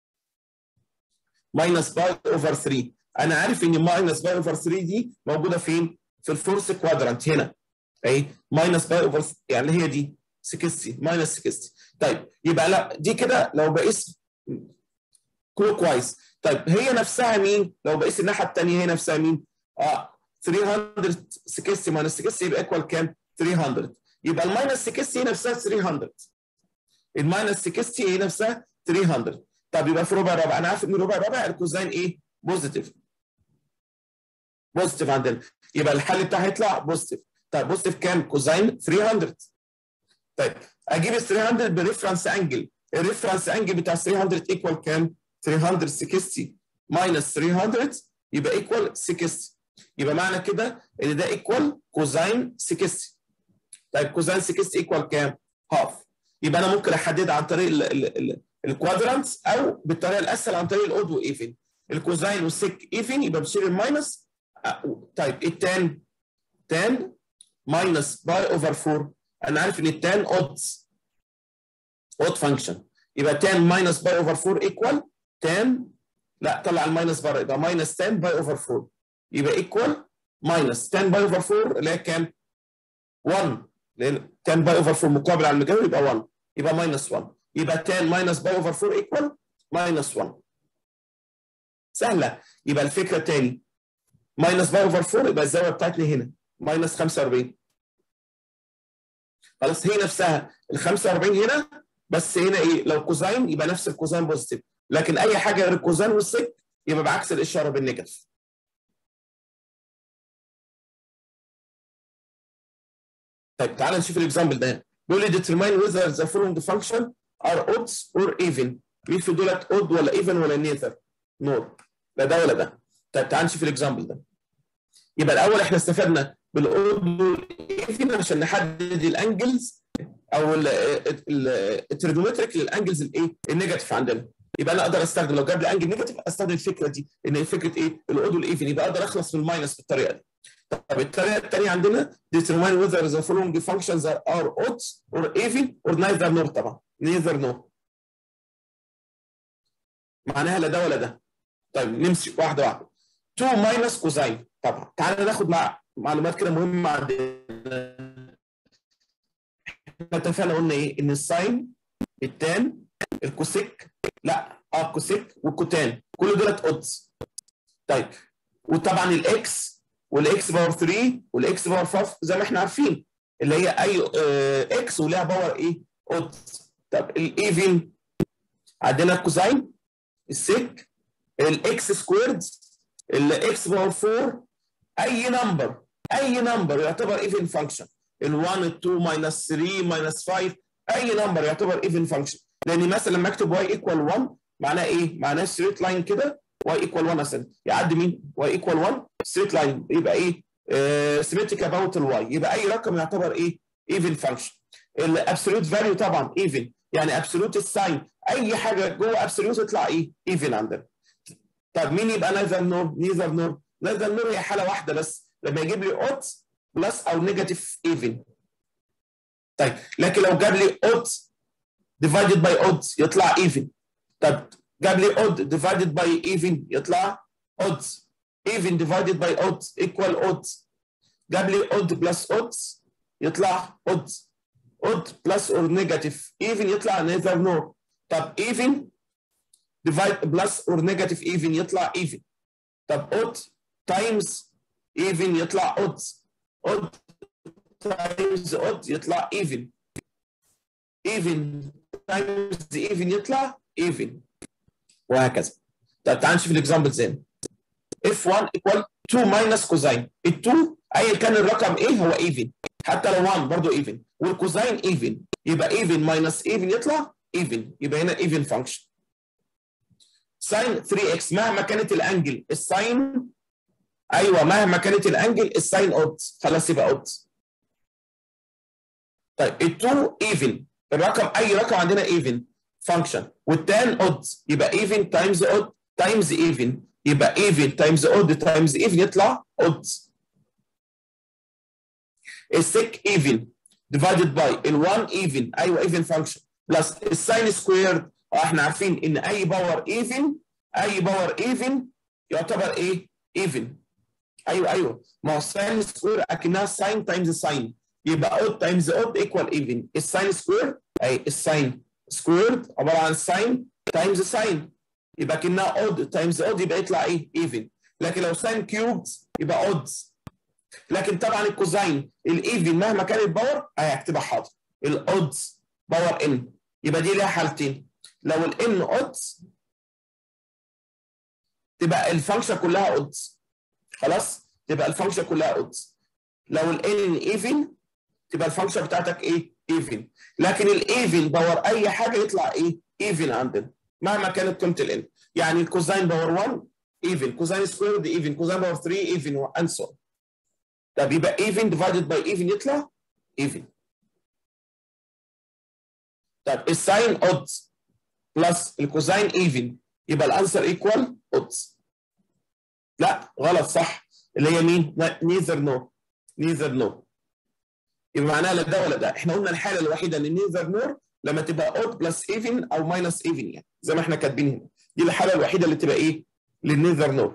ماينس باي اوفر 3 انا عارف ان ماينس باي اوفر 3 دي موجوده فين؟ في الفورس كوادرانت هنا اهي ماينس باي اوفر يعني اللي هي دي 60 ماينس 60 طيب يبقى لا دي كده لو بقيس كلوك وايز طيب هي نفسها مين؟ لو بقيس الناحيه الثانيه هي نفسها مين؟ اه 360 ماينس 60 يبقى ايكوال كام؟ 300 يبقى الماينس 60 هي نفسها 300 الماينس 60 هي نفسها 300 طب يبقى في ربع ربع انا عارف ان ربع ربع الكوزاين ايه؟ بوزيتيف بوزيتيف عندنا يبقى الحل بتاعها هيطلع بوزيتيف طيب بوزيتيف كام؟ كوزاين 300 طيب اجيب ال 300 بريفرنس انجل الريفرنس انجل بتاع 300 ايكوال كام؟ 360 ماينس 300 يبقى ايكوال 60 يبقى معنى كده ان ده ايكوال كوزاين 60 طيب كوزاين 60 ايكوال كام؟ هاف يبقى انا ممكن احددها عن طريق الكوادرانتس او بالطريقه الاسهل عن طريق الاود وايفن الكوزاين والسيك ايفن يبقى بشيل الماينس طيب التان تان ماينس باي اوفر 4 انا عارف ان التان اودز اود فانكشن يبقى تان ماينس باي اوفر 4 ايكوال تان لا طلع الماينس بره يبقى ماينس 10 باي اوفر 4 يبقى ايكوال ماينس 10 باي اوفر 4 اللي هي كام؟ 1 لان 10 باي اوفر 4 مقابل على المجاور يبقى 1 يبقى ماينس 1 يبقى 10 ماينس باي اوفر 4 ايكوال ماينس 1 سهله يبقى الفكره تاني ماينس باي اوفر 4 يبقى الزاويه بتاعتنا هنا ماينس 45 خلاص هي نفسها ال 45 هنا بس هنا ايه لو كوزاين يبقى نفس الكوزاين بوزيتيف لكن اي حاجه غير الكوزاين والسك يبقى بعكس الاشاره بالنيجاتيف طيب تعال نشوف الاكزامبل ده بيقول لي determine whether the following function are odds or even مين في دولت odd ولا even ولا neither نور لا ده ولا ده طيب تعال نشوف الاكزامبل ده يبقى الاول احنا استفدنا بالاود والايفن عشان نحدد الانجلز او التريجومتريك للانجلز الايه النيجاتيف عندنا يبقى انا اقدر استخدم لو جاب لي انجل نيجاتيف استخدم الفكره دي ان فكره ايه الاود والايفن يبقى اقدر اخلص من الماينس بالطريقه دي طب الطريقه الثانيه عندنا determine whether the following functions are odds or even or neither nor طبعا neither nor معناها لا ده ولا ده طيب نمشي واحده واحده 2 ماينس كوزين طبعا تعالى ناخد مع معلومات كده مهمه عندنا احنا اتفقنا قلنا ايه ان الساين التان الكوسيك لا اه الكوسيك والكوتان كل دولت اودز طيب وطبعا الاكس والاكس باور 3 والاكس باور 5 زي ما احنا عارفين اللي هي اي اه اكس ولها باور ايه اودز طب الايفن عندنا الكوزين السيك الاكس سكويرد الاكس باور 4 اي نمبر اي نمبر يعتبر ايفن فانكشن ال1 ال2 ماينس 3 ماينس 5 اي نمبر يعتبر ايفن فانكشن لان مثلا لما اكتب y ايكوال 1 معناه ايه؟ معناه ستريت لاين كده y ايكوال 1 مثلا يعدي مين؟ y ايكوال 1 ستريت لاين يبقى ايه؟ سيمتريك اباوت الواي يبقى اي رقم يعتبر ايه؟ ايفن فانكشن الابسولوت فاليو طبعا ايفن يعني ابسولوت الساين اي حاجه جوه ابسولوت تطلع ايه؟ ايفن عندنا طب مين يبقى نيذر نور؟ نيذر نور نيذر نور هي حاله واحده بس لما يجيب لي اودز بلس او نيجاتيف ايفن طيب لكن لو جاب لي اودز divided by odds يطلع even طب جاب لي odd divided by even يطلع odds even divided by odds equal odds جاب لي odd plus odds يطلع odds odd plus or negative even يطلع neither nor طب even divide plus or negative even يطلع even طب odd times even يطلع odds odd times odd يطلع even even times even يطلع even وهكذا طب تعال نشوف الاكزامبل زين f1 equal 2 minus كوزين ال 2 ايا كان الرقم ايه هو even حتى لو 1 برضه even والكوزين even يبقى even minus even يطلع even يبقى هنا even function sin 3x مهما كانت الانجل الساين ايوه مهما كانت الانجل الساين اودز خلاص يبقى اودز طيب ال 2 even الرقم اي رقم عندنا even function والتان odds يبقى even times odd times even يبقى even times odd times even يطلع odds السك even divided by ال1 even ايوه even function بلس الساين سكويرد احنا عارفين ان اي باور even اي باور even يعتبر ايه even ايوه ايوه ما هو الساين سكوير اكنها ساين تايمز ساين يبقى odd times odd equal even الساين سكوير اي الساين سكويرد عباره عن ساين تايمز ساين يبقى كانها اود تايمز اود يبقى يطلع ايه؟ ايفن لكن لو ساين كيوبد يبقى اودز لكن طبعا الكوزاين الايفن مهما كان الباور هيكتبها حاضر الاودز باور ان يبقى دي ليها حالتين لو الان اودز تبقى الفانكشن كلها اودز خلاص تبقى الفانكشن كلها اودز لو الان ايفن تبقى الفانكشن بتاعتك ايه؟ ايفن لكن الايفن باور اي حاجه يطلع ايه؟ ايفن عندنا مهما كانت قيمه الان يعني الكوزاين باور 1 ايفن كوزاين سكويرد ايفن كوزاين باور 3 ايفن اند سو طب يبقى ايفن ديفايدد باي ايفن يطلع ايفن طب الساين اودز بلس الكوزاين ايفن يبقى الانسر ايكوال اودز لا غلط صح اللي هي مين؟ نيذر نو نيذر نو يبقى معناها لا ده ولا ده احنا قلنا الحاله الوحيده ان نيذر نور لما تبقى اود بلس ايفن او ماينس ايفن يعني زي ما احنا كاتبين هنا دي الحاله الوحيده اللي تبقى ايه للنيذر نور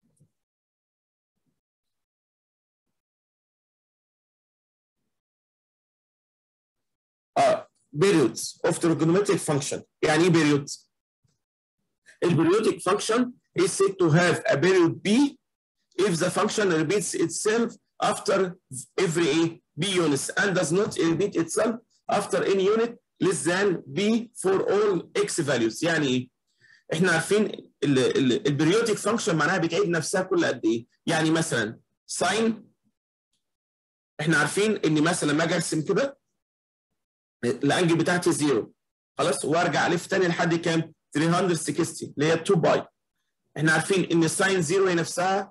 اه periods of trigonometric function يعني ايه periods البريودك function is said to have a period b if the function repeats itself after every a b units and does not repeat itself after any unit less than b for all x values يعني ايه؟ احنا عارفين البريودك فانكشن معناها بتعيد نفسها كل قد ايه؟ يعني مثلا ساين احنا عارفين ان مثلا لما اجي ارسم كده الانجل بتاعتي زيرو خلاص وارجع الف تاني لحد كام؟ 360 اللي هي 2 باي احنا عارفين ان الساين 0 هي نفسها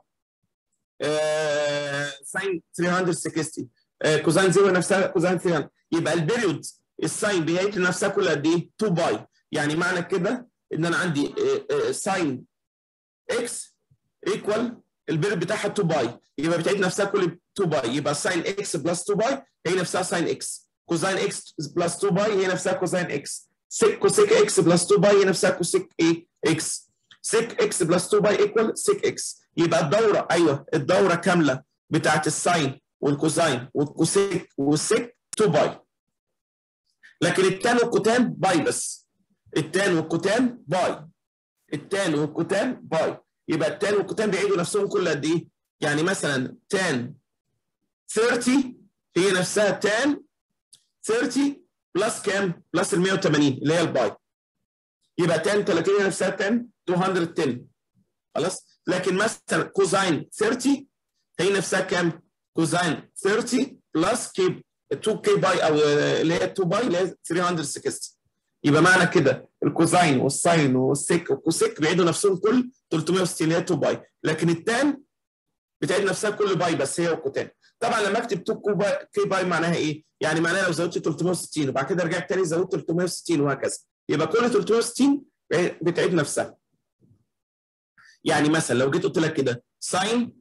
آه ساين 360 آه كوزين 0 نفسها كوزين 300 يبقى البيريود الساين بيعيد لنفسها كل قد ايه 2 باي يعني معنى كده ان انا عندي آه ساين اكس ايكوال البيريود بتاعها 2 باي يبقى بتعيد نفسها كل 2 باي يبقى ساين اكس بلس 2 باي هي نفسها ساين اكس كوزين اكس بلس 2 باي هي نفسها كوزين اكس سيك كوسيك اكس بلس 2 باي هي نفسها كوسيك ايه اكس سيك اكس بلس 2 باي ايكوال سيك اكس يبقى الدوره ايوه الدوره كامله بتاعت الساين والكوزين والكوسيك والسيك 2 باي لكن التان والكوتان باي بس التان والكوتان باي التان والكوتان باي يبقى التان والكوتان بيعيدوا نفسهم كل قد ايه؟ يعني مثلا تان 30 هي نفسها تان 30 بلس كام؟ بلس ال 180 اللي هي الباي يبقى تان 30 هي نفسها تان 210 خلاص؟ لكن مثلا كوزين 30 هي نفسها كام؟ كوزين 30 بلس كي 2 كي باي او اللي هي 2 باي اللي هي 360 يبقى معنى كده الكوزين والساين والسيك والكوسيك بيعيدوا نفسهم كل 360 اللي هي 2 باي لكن التان بتعيد نفسها كل باي بس هي والكوتان طبعا لما اكتب 2 كي باي, كي باي معناها ايه؟ يعني معناها لو زودت 360 وبعد كده رجعت تاني زودت 360 وهكذا يبقى كل 360 بتعيد نفسها يعني مثلا لو جيت قلت لك كده ساين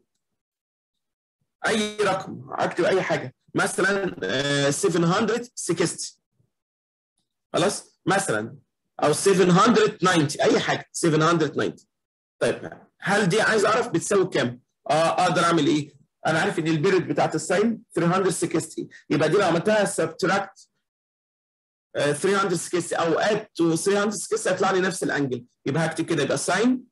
اي رقم اكتب اي حاجه مثلا 760 خلاص مثلا او 790 اي حاجه 790 طيب هل دي عايز اعرف بتساوي كام؟ اه اقدر اعمل ايه؟ انا عارف ان البيريد بتاعت الساين 360 يبقى دي لو عملتها سبتراكت 360 او اد تو 360 هيطلع لي نفس الانجل يبقى هكتب كده يبقى ساين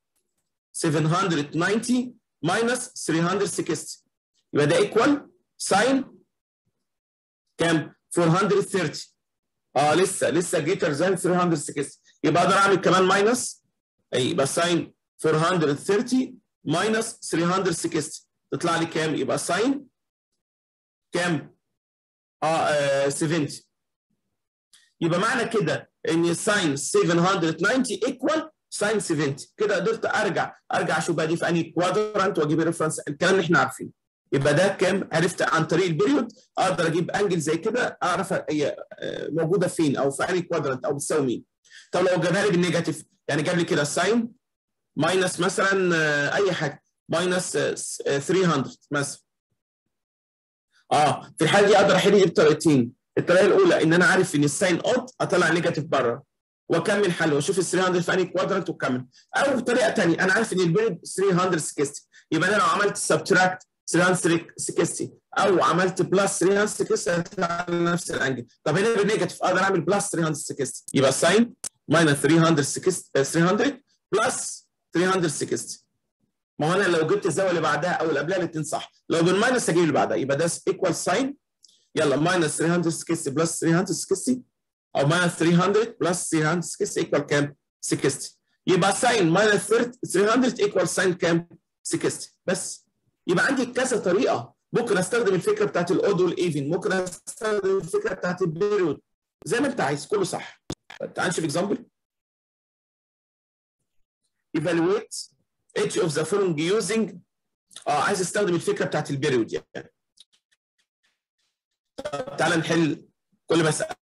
790 ماينس 360 يبقى ده ايكوال ساين كام 430 اه لسه لسه جيتر ذان 360 يبقى اقدر اعمل كمان ماينس اي يبقى ساين 430 ماينس 360 تطلع لي كام يبقى ساين كام اه, آه 70 يبقى معنى كده ان ساين 790 ايكوال ساين 70 كده قدرت ارجع ارجع اشوف بقى دي في انهي كوادرانت واجيب الريفرنس الكلام اللي احنا عارفينه يبقى ده كام عرفت عن طريق البيريود اقدر اجيب انجل زي كده اعرف هي موجوده فين او في انهي كوادرانت او بتساوي مين طب لو جابها لي بالنيجاتيف يعني جاب لي كده ساين ماينس مثلا اي حاجه ماينس 300 مثلا اه في الحاله دي اقدر احل دي بطريقتين الطريقه الاولى ان انا عارف ان الساين اوت اطلع نيجاتيف بره واكمل حل واشوف ال 300 في انهي كوادرانت واكمل او بطريقه ثانيه انا عارف ان البيريد 360 يبقى انا لو عملت سبتراكت 360 او عملت بلس 360 هيطلع نفس الانجل طب هنا بالنيجاتيف اقدر اعمل بلس 360 يبقى ساين ماينس 360 300 بلس 360 ما هو انا لو جبت الزاويه اللي بعدها او اللي قبلها الاثنين صح لو بالماينس اجيب اللي بعدها يبقى ده ايكوال ساين يلا ماينس 360 بلس 360 او ماينس 300 بلس 360 ايكوال كام 60 يبقى ساين ماينس 300 ايكوال ساين كام 60 بس يبقى عندي كذا طريقه ممكن استخدم الفكره بتاعت الاود والايفن ممكن استخدم الفكره بتاعت البيريود زي ما انت عايز كله صح تعال نشوف اكزامبل evaluate each of the following using اه عايز استخدم الفكره بتاعت البيريود يعني تعال نحل كل مساله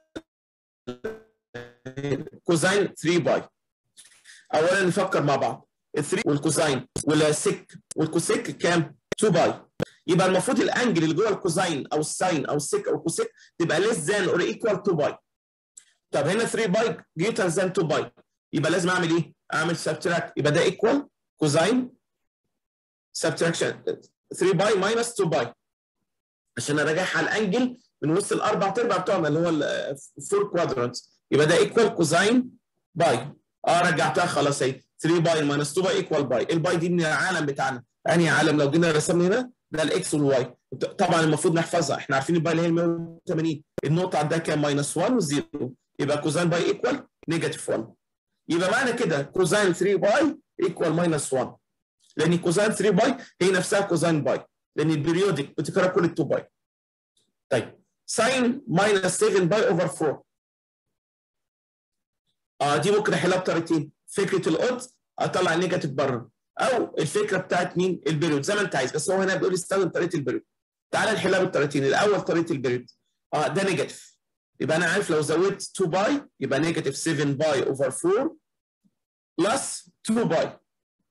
كوزين 3 باي اولا نفكر مع بعض ال 3 والكوزين والسك والكوسيك كام 2 باي يبقى المفروض الانجل اللي جوه الكوزين او الساين او السك او الكوسيك تبقى ليس ذان اور ايكوال 2 باي طب هنا 3 باي جيتر ذان 2 باي يبقى لازم اعمل ايه؟ اعمل سبتراكت يبقى ده ايكوال كوزين سبتراكشن 3 باي ماينس 2 باي عشان اراجعها الانجل من وسط الاربع ارباع بتوعنا اللي هو الفور كوادرانت يبقى ده ايكوال كوزين باي اه رجعتها خلاص اهي 3 باي ماينس 2 باي ايكوال باي الباي دي من العالم بتاعنا انهي عالم لو جينا رسمنا هنا ده الاكس والواي طبعا المفروض نحفظها احنا عارفين الباي اللي هي 180 النقطه عندها كام ماينس 1 و0 يبقى كوزين باي ايكوال نيجاتيف 1 يبقى معنى كده كوزين 3 باي ايكوال ماينس 1 لان كوزين 3 باي هي نفسها كوزين باي لان البريودك بتكرر كل 2 باي طيب ساين ماينس 7 باي اوفر 4 اه دي ممكن احلها بطريقتين فكره الاودز اطلع النيجاتيف بره او الفكره بتاعت مين البيريود زي ما انت عايز بس هو هنا بيقول استخدم طريقه البيريود تعال نحلها بالطريقتين الاول طريقه البيريود اه ده نيجاتيف يبقى انا عارف لو زودت 2 باي يبقى نيجاتيف 7 باي اوفر 4 بلس 2 باي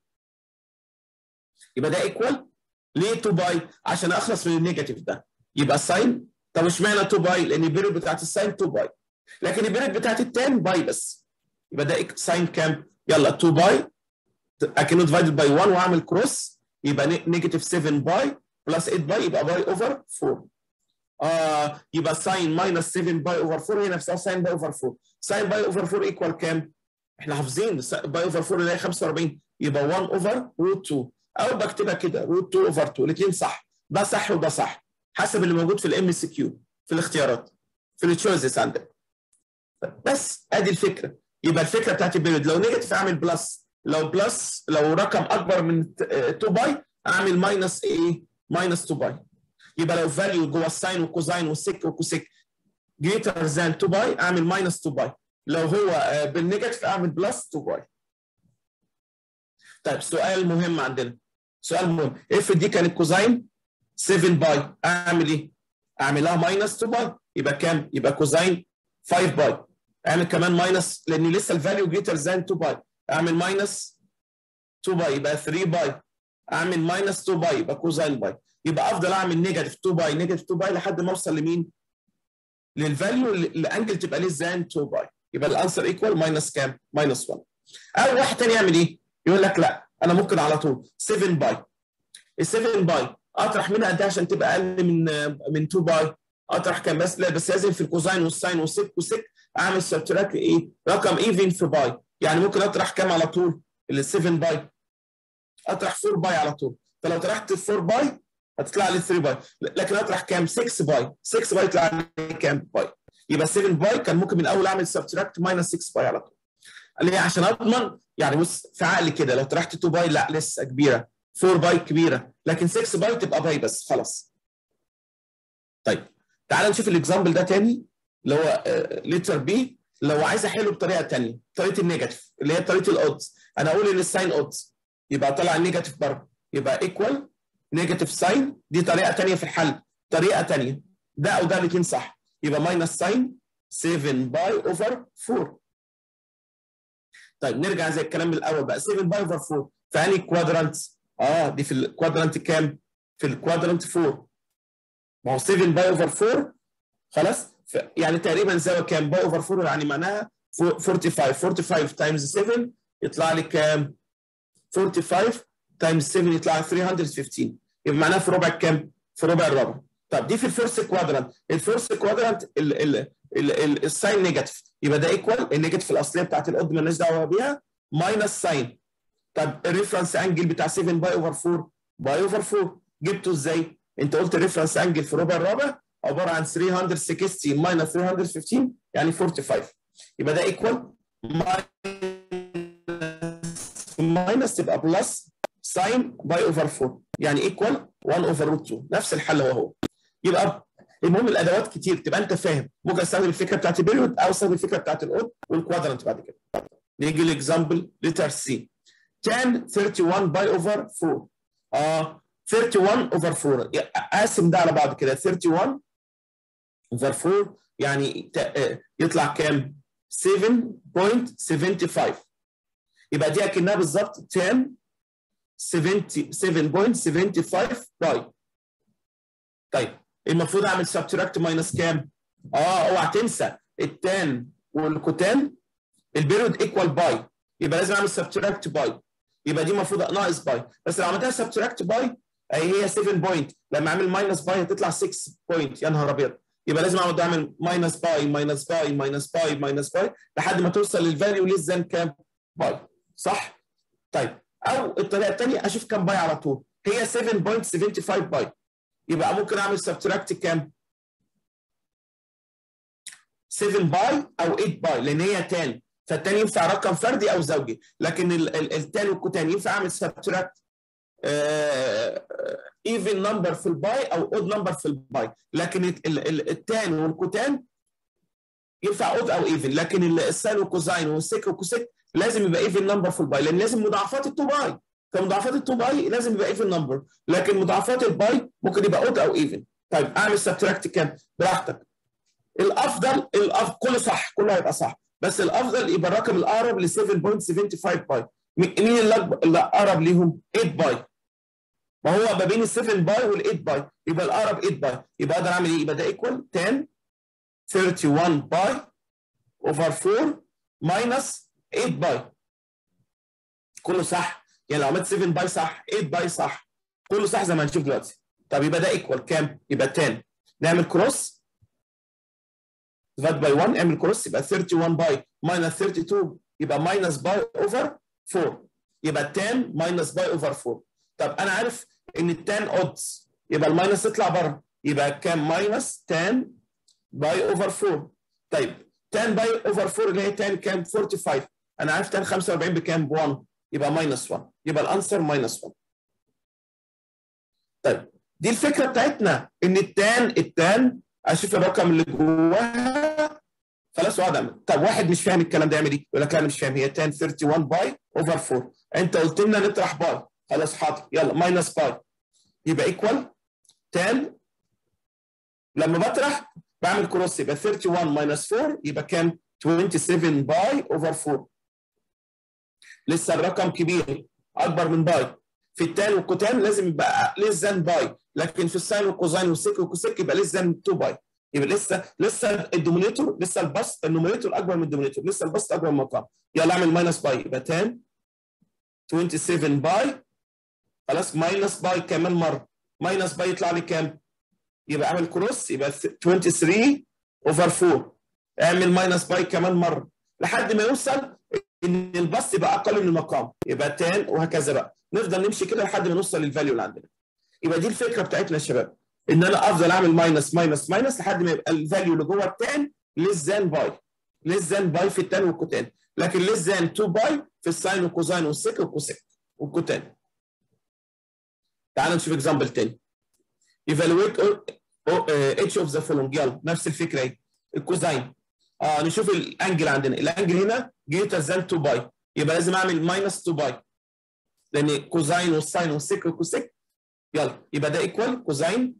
يبقى ده ايكوال ليه 2 باي عشان اخلص من النيجاتيف ده يبقى الساين طب اشمعنى 2 باي لان البيريود بتاعت الساين 2 باي لكن البيريود بتاعت التان باي بس يبقى ده ساين كام يلا 2 باي اكنه ديفايدد باي 1 واعمل كروس يبقى نيجاتيف 7 باي بلس 8 باي يبقى باي اوفر 4 آه يبقى ساين ماينس 7 باي اوفر 4 هي نفسها ساين باي اوفر 4 ساين باي اوفر 4 ايكوال كام؟ احنا حافظين باي اوفر 4 اللي هي 45 يبقى 1 اوفر روت 2 او بكتبها كده روت 2 اوفر 2 الاثنين صح ده صح وده صح حسب اللي موجود في الام اس كيو في الاختيارات في التشويسز عندك بس ادي الفكره يبقى الفكره بتاعت البيريود لو نيجاتيف اعمل بلس لو بلس لو رقم اكبر من 2 باي اعمل ماينس ايه؟ ماينس 2 باي يبقى لو فاليو جوه الساين والكوزاين والسيك والكوسيك جريتر ذان 2 باي اعمل ماينس 2 باي لو هو بالنيجاتيف اعمل بلس 2 باي طيب سؤال مهم عندنا سؤال مهم افرض دي كانت كوزاين 7 باي اعمل ايه؟ اعملها ماينس 2 باي يبقى كام؟ يبقى كوزاين 5 باي اعمل كمان ماينس لان لسه الفاليو جريتر ذان 2 باي اعمل ماينس 2 باي يبقى 3 باي اعمل ماينس 2 باي يبقى كوزاين باي يبقى افضل اعمل نيجاتيف 2 باي نيجاتيف 2 باي لحد ما اوصل لمين؟ للفاليو الانجل تبقى ليس ذان 2 باي يبقى الانسر ايكوال ماينس كام؟ ماينس 1 او واحد تاني يعمل ايه؟ يقول لك لا انا ممكن على طول 7 باي ال 7 باي اطرح منها قد ايه عشان تبقى اقل من من 2 باي اطرح كام بس لا بس لازم في الكوزاين والساين والسيك والسيك اعمل سبتراكت ايه؟ رقم ايفن في باي يعني ممكن اطرح كام على طول؟ ال 7 باي اطرح 4 باي على طول فلو طرحت 4 باي هتطلع لي 3 باي لكن اطرح كام 6 باي 6 باي يطلع لي كام باي يبقى 7 باي كان ممكن من الاول اعمل سبتراكت ماينس 6 باي على طول ليه عشان اضمن يعني بص في عقلي كده لو طرحت 2 باي لا لسه كبيره 4 باي كبيره لكن 6 باي تبقى باي بس خلاص طيب تعال نشوف الاكزامبل ده تاني اللي هو ليتر بي لو عايز احله بطريقه ثانيه طريقه النيجاتيف اللي هي طريقه الاودز انا اقول ان الساين اودز يبقى طلع النيجاتيف بره يبقى ايكوال نيجاتيف ساين دي طريقه ثانيه في الحل طريقه ثانيه ده او ده الاثنين صح يبقى ماينس ساين 7 باي اوفر 4 طيب نرجع زي الكلام من الاول بقى 7 باي اوفر 4 في انهي كوادرانت؟ اه دي في الكوادرانت كام؟ في الكوادرانت 4 ما هو 7 باي اوفر 4 خلاص يعني تقريبا زاويه كام؟ باي اوفر 4 يعني معناها 45 45 تايمز 7 يطلع لي كام؟ 45 تايمز 7 يطلع 315 يبقى معناها في ربع كام؟ في ربع الربع طب دي في الفيرست كوادرانت الفيرست كوادرانت الساين نيجاتيف يبقى ده ايكوال النيجاتيف الاصليه بتاعت الاود مالناش دعوه بيها ماينس ساين طب الريفرنس انجل بتاع 7 باي اوفر 4 باي اوفر 4 جبته ازاي؟ انت قلت الريفرنس انجل في ربع الرابع عباره عن 360 ماينس 315 يعني 45 يبقى ده ايكوال ماينس تبقى بلس ساين باي اوفر 4 يعني ايكوال 1 اوفر روت 2 نفس الحل هو هو يبقى المهم الادوات كتير تبقى انت فاهم ممكن استخدم الفكره بتاعت البيريود او استخدم الفكره بتاعت الاود والكوادرنت بعد كده نيجي لاكزامبل لتر سي tan 31 باي اوفر 4 اه 31 اوفر 4 اقسم ده على بعض كده 31 اوفر 4 يعني يطلع كام 7.75 يبقى دي اكنها بالظبط 10 77.75 باي طيب المفروض اعمل سبتراكت ماينس كام؟ اه اوعى تنسى التان والكوتان البيريود ايكوال باي يبقى لازم اعمل سبتراكت باي يبقى دي المفروض ناقص باي بس لو عملتها سبتراكت باي هي 7 بوينت لما اعمل ماينس باي هتطلع 6 بوينت يا نهار ابيض يبقى لازم اقعد اعمل ماينس باي ماينس باي ماينس باي ماينس باي لحد ما توصل للفاليو ليس ذان كام؟ باي صح؟ طيب او الطريقه الثانيه اشوف كام باي على طول هي 7.75 باي يبقى ممكن اعمل سبتراكت كام 7 باي او 8 باي لان هي تان فالتاني ينفع رقم فردي او زوجي لكن التان والكوتان ينفع اعمل سبتراكت ايفن نمبر في الباي او اود نمبر في الباي لكن التان والكوتان ينفع اود او ايفن لكن الساين والكوزاين والسيك والكوسيك لازم يبقى ايفن نمبر في الباي لان لازم مضاعفات ال 2 باي فمضاعفات ال 2 باي لازم يبقى ايفن نمبر لكن مضاعفات الباي ممكن يبقى اود او ايفن طيب اعمل سبتراكت كام براحتك الافضل الافضل كله صح كله هيبقى صح بس الافضل يبقى الرقم الاقرب ل 7.75 باي مين اللي أكبر- اللي اقرب ليهم 8 باي ما هو ما بين ال 7 باي وال 8 باي يبقى الاقرب 8 باي يبقى اقدر اعمل ايه يبقى ده ايكوال 10 31 باي اوفر 4 ماينس 8 باي كله صح يعني لو عملت 7 باي صح 8 باي صح كله صح زي ما هنشوف دلوقتي طب يبقى ده ايكوال كام يبقى 10 نعمل كروس ديفايد باي 1 اعمل كروس يبقى 31 باي ماينس 32 يبقى ماينس باي اوفر 4 يبقى 10 ماينس باي اوفر 4 طب انا عارف ان ال 10 اودز يبقى الماينس تطلع بره يبقى كام ماينس 10 باي اوفر 4 طيب 10 باي اوفر 4 اللي هي 10 كام 45 انا عارف 10 45 بكام ب 1 يبقى ماينس 1 يبقى الانسر ماينس 1 طيب دي الفكره بتاعتنا ان التان التان اشوف الرقم اللي جواها خلاص واقعد اعمل طب واحد مش فاهم الكلام ده يعمل ايه؟ يقول لك لا انا مش فاهم هي تان 31 باي اوفر 4 انت قلت لنا نطرح باي خلاص حاضر يلا ماينس باي يبقى ايكوال تان لما بطرح بعمل كروس يبقى 31 ماينس 4 يبقى كام 27 باي اوفر 4 لسه الرقم كبير اكبر من باي في التان والكوتان لازم يبقى ليس ذان باي لكن في الساين والكوزاين والسيك والكوسيك يبقى ليس ذان 2 باي يبقى لسه لسه الدومينيتور لسه البسط النومينيتور اكبر من الدومينيتور لسه البسط اكبر من المقام يلا اعمل ماينس باي يبقى 10 27 باي خلاص ماينس باي كمان مره ماينس باي يطلع لي كام؟ يبقى اعمل كروس يبقى 23 اوفر 4 اعمل ماينس باي كمان مره لحد ما يوصل ان البسط يبقى اقل من المقام يبقى 10 وهكذا بقى نفضل نمشي كده لحد ما نوصل للفاليو اللي عندنا يبقى دي الفكره بتاعتنا يا شباب ان انا افضل اعمل ماينس ماينس ماينس لحد ما يبقى الفاليو اللي جوه التان ليس ذان باي ليس ذان باي في التان والكوتان لكن ليس ذان 2 باي في الساين والكوزاين والسيك والكوسيك والكوتان تعال نشوف اكزامبل تاني evaluate اتش اوف ذا فولوينج يلا نفس الفكره اهي الكوزاين اه نشوف الانجل عندنا الانجل هنا جريتر ذان 2 باي يبقى لازم اعمل ماينس 2 باي لان كوزاين والساين والسيك والكوسيك يلا يبقى ده ايكوال كوزاين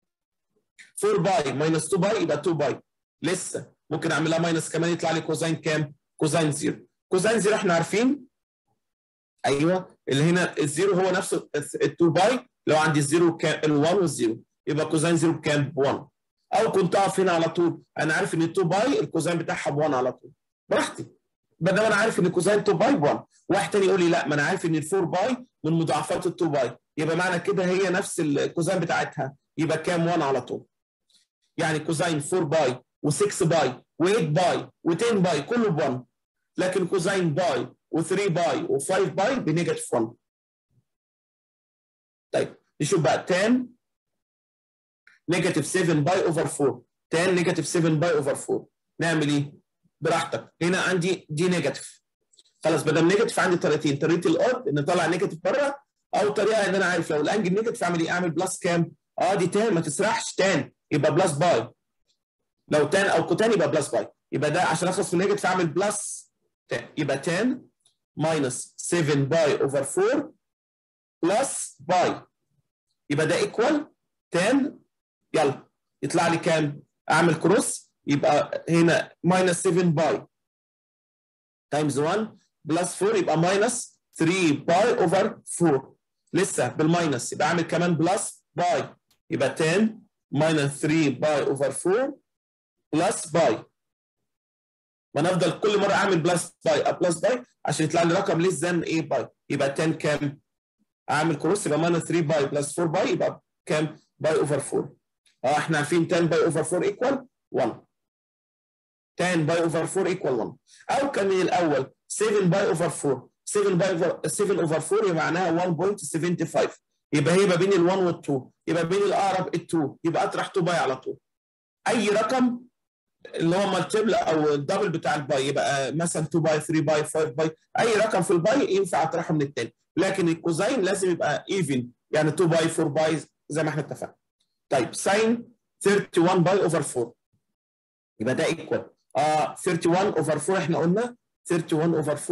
4 باي ماينس 2 باي يبقى 2 باي لسه ممكن اعملها ماينس كمان يطلع لي كوزاين كام؟ كوزاين زيرو كوزاين زيرو احنا عارفين ايوه اللي هنا الزيرو هو نفسه ال 2 باي لو عندي الزيرو كام ال1 والزيرو يبقى كوزاين زيرو بكام؟ ب 1 او كنت اقف هنا على طول انا عارف ان ال 2 باي الكوزاين بتاعها ب 1 على طول براحتي ما دام انا عارف ان كوزاين 2 باي ب 1 واحد تاني يقول لي لا ما انا عارف ان ال 4 باي من مضاعفات ال 2 باي يبقى معنى كده هي نفس الكوزاين بتاعتها يبقى كام 1 على طول يعني كوزاين 4 باي و6 باي و8 باي و10 باي كله ب 1 لكن كوزاين باي و3 باي و5 باي بنيجاتيف 1 طيب نشوف بقى 10 نيجاتيف 7 باي اوفر 4 10 نيجاتيف 7 باي اوفر 4 نعمل ايه؟ براحتك هنا عندي دي نيجاتيف خلاص ما دام نيجاتيف عندي طريقتين طريقه الاود ان اطلع نيجاتيف بره او طريقه ان انا عارف لو الانجل نيجاتيف اعمل ايه؟ اعمل بلس كام؟ اه دي تان ما تسرحش تان يبقى بلس باي لو تان او كوتان يبقى بلس باي يبقى ده عشان اخلص من نيجاتيف اعمل بلس تان يبقى 10 ماينس 7 باي اوفر 4 بلس باي يبقى ده ايكوال 10 يلا يطلع لي كام؟ اعمل كروس يبقى هنا ماينس 7 باي تايمز 1 بلس 4 يبقى ماينس 3 باي اوفر 4 لسه بالماينس يبقى اعمل كمان بلس باي يبقى 10 ماينس 3 باي اوفر 4 بلس باي وانا افضل كل مره اعمل بلس باي بلس باي عشان يطلع لي رقم ليس ذان ايه باي يبقى 10 كام؟ اعمل كروس يبقى ماينس 3 باي بلس 4 باي يبقى كام؟ باي اوفر 4 اه احنا عارفين 10 باي اوفر 4 ايكوال 1 10 باي اوفر 4 ايكوال 1 او كان من الاول 7 باي اوفر 4 7 باي اوفر 7 اوفر 4 معناها 1.75 يبقى هي ما بين ال 1 وال 2 يبقى بين الاقرب ال 2 يبقى اطرح 2 باي على طول اي رقم اللي هو مالتيبل او الدبل بتاع الباي يبقى مثلا 2 باي 3 باي 5 باي اي رقم في الباي ينفع اطرحه من التاني لكن الكوزاين لازم يبقى ايفن يعني 2 باي 4 باي زي ما احنا اتفقنا طيب ساين 31 باي اوفر 4 يبقى ده ايكوال اه 31 اوفر 4 احنا قلنا 31 اوفر 4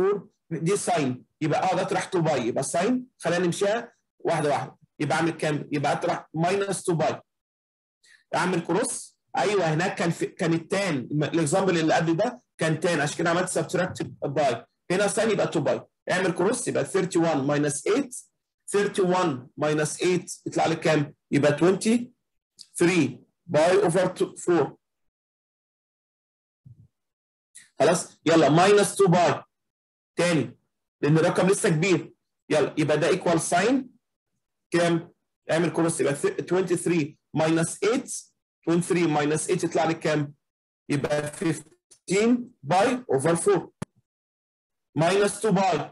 دي ساين يبقى اقعد اطرح 2 باي يبقى ساين خلينا نمشيها واحده واحده يبقى اعمل كام؟ يبقى اطرح ماينس 2 باي اعمل كروس ايوه هناك كان في كان التان الاكزامبل اللي قبل ده كان تان عشان كده عملت سبتراكت باي هنا ساين يبقى 2 باي اعمل كروس يبقى 31 ماينس 8 31 ماينس 8 يطلع لك كام؟ يبقى 23 باي اوفر 4 خلاص يلا ماينس 2 باي تاني لان الرقم لسه كبير يلا يبقى ده ايكوال ساين كام؟ اعمل كروس يبقى 23 ماينس 8 23 ماينس 8 يطلع لك كام؟ يبقى 15 باي اوفر 4 ماينس 2 باي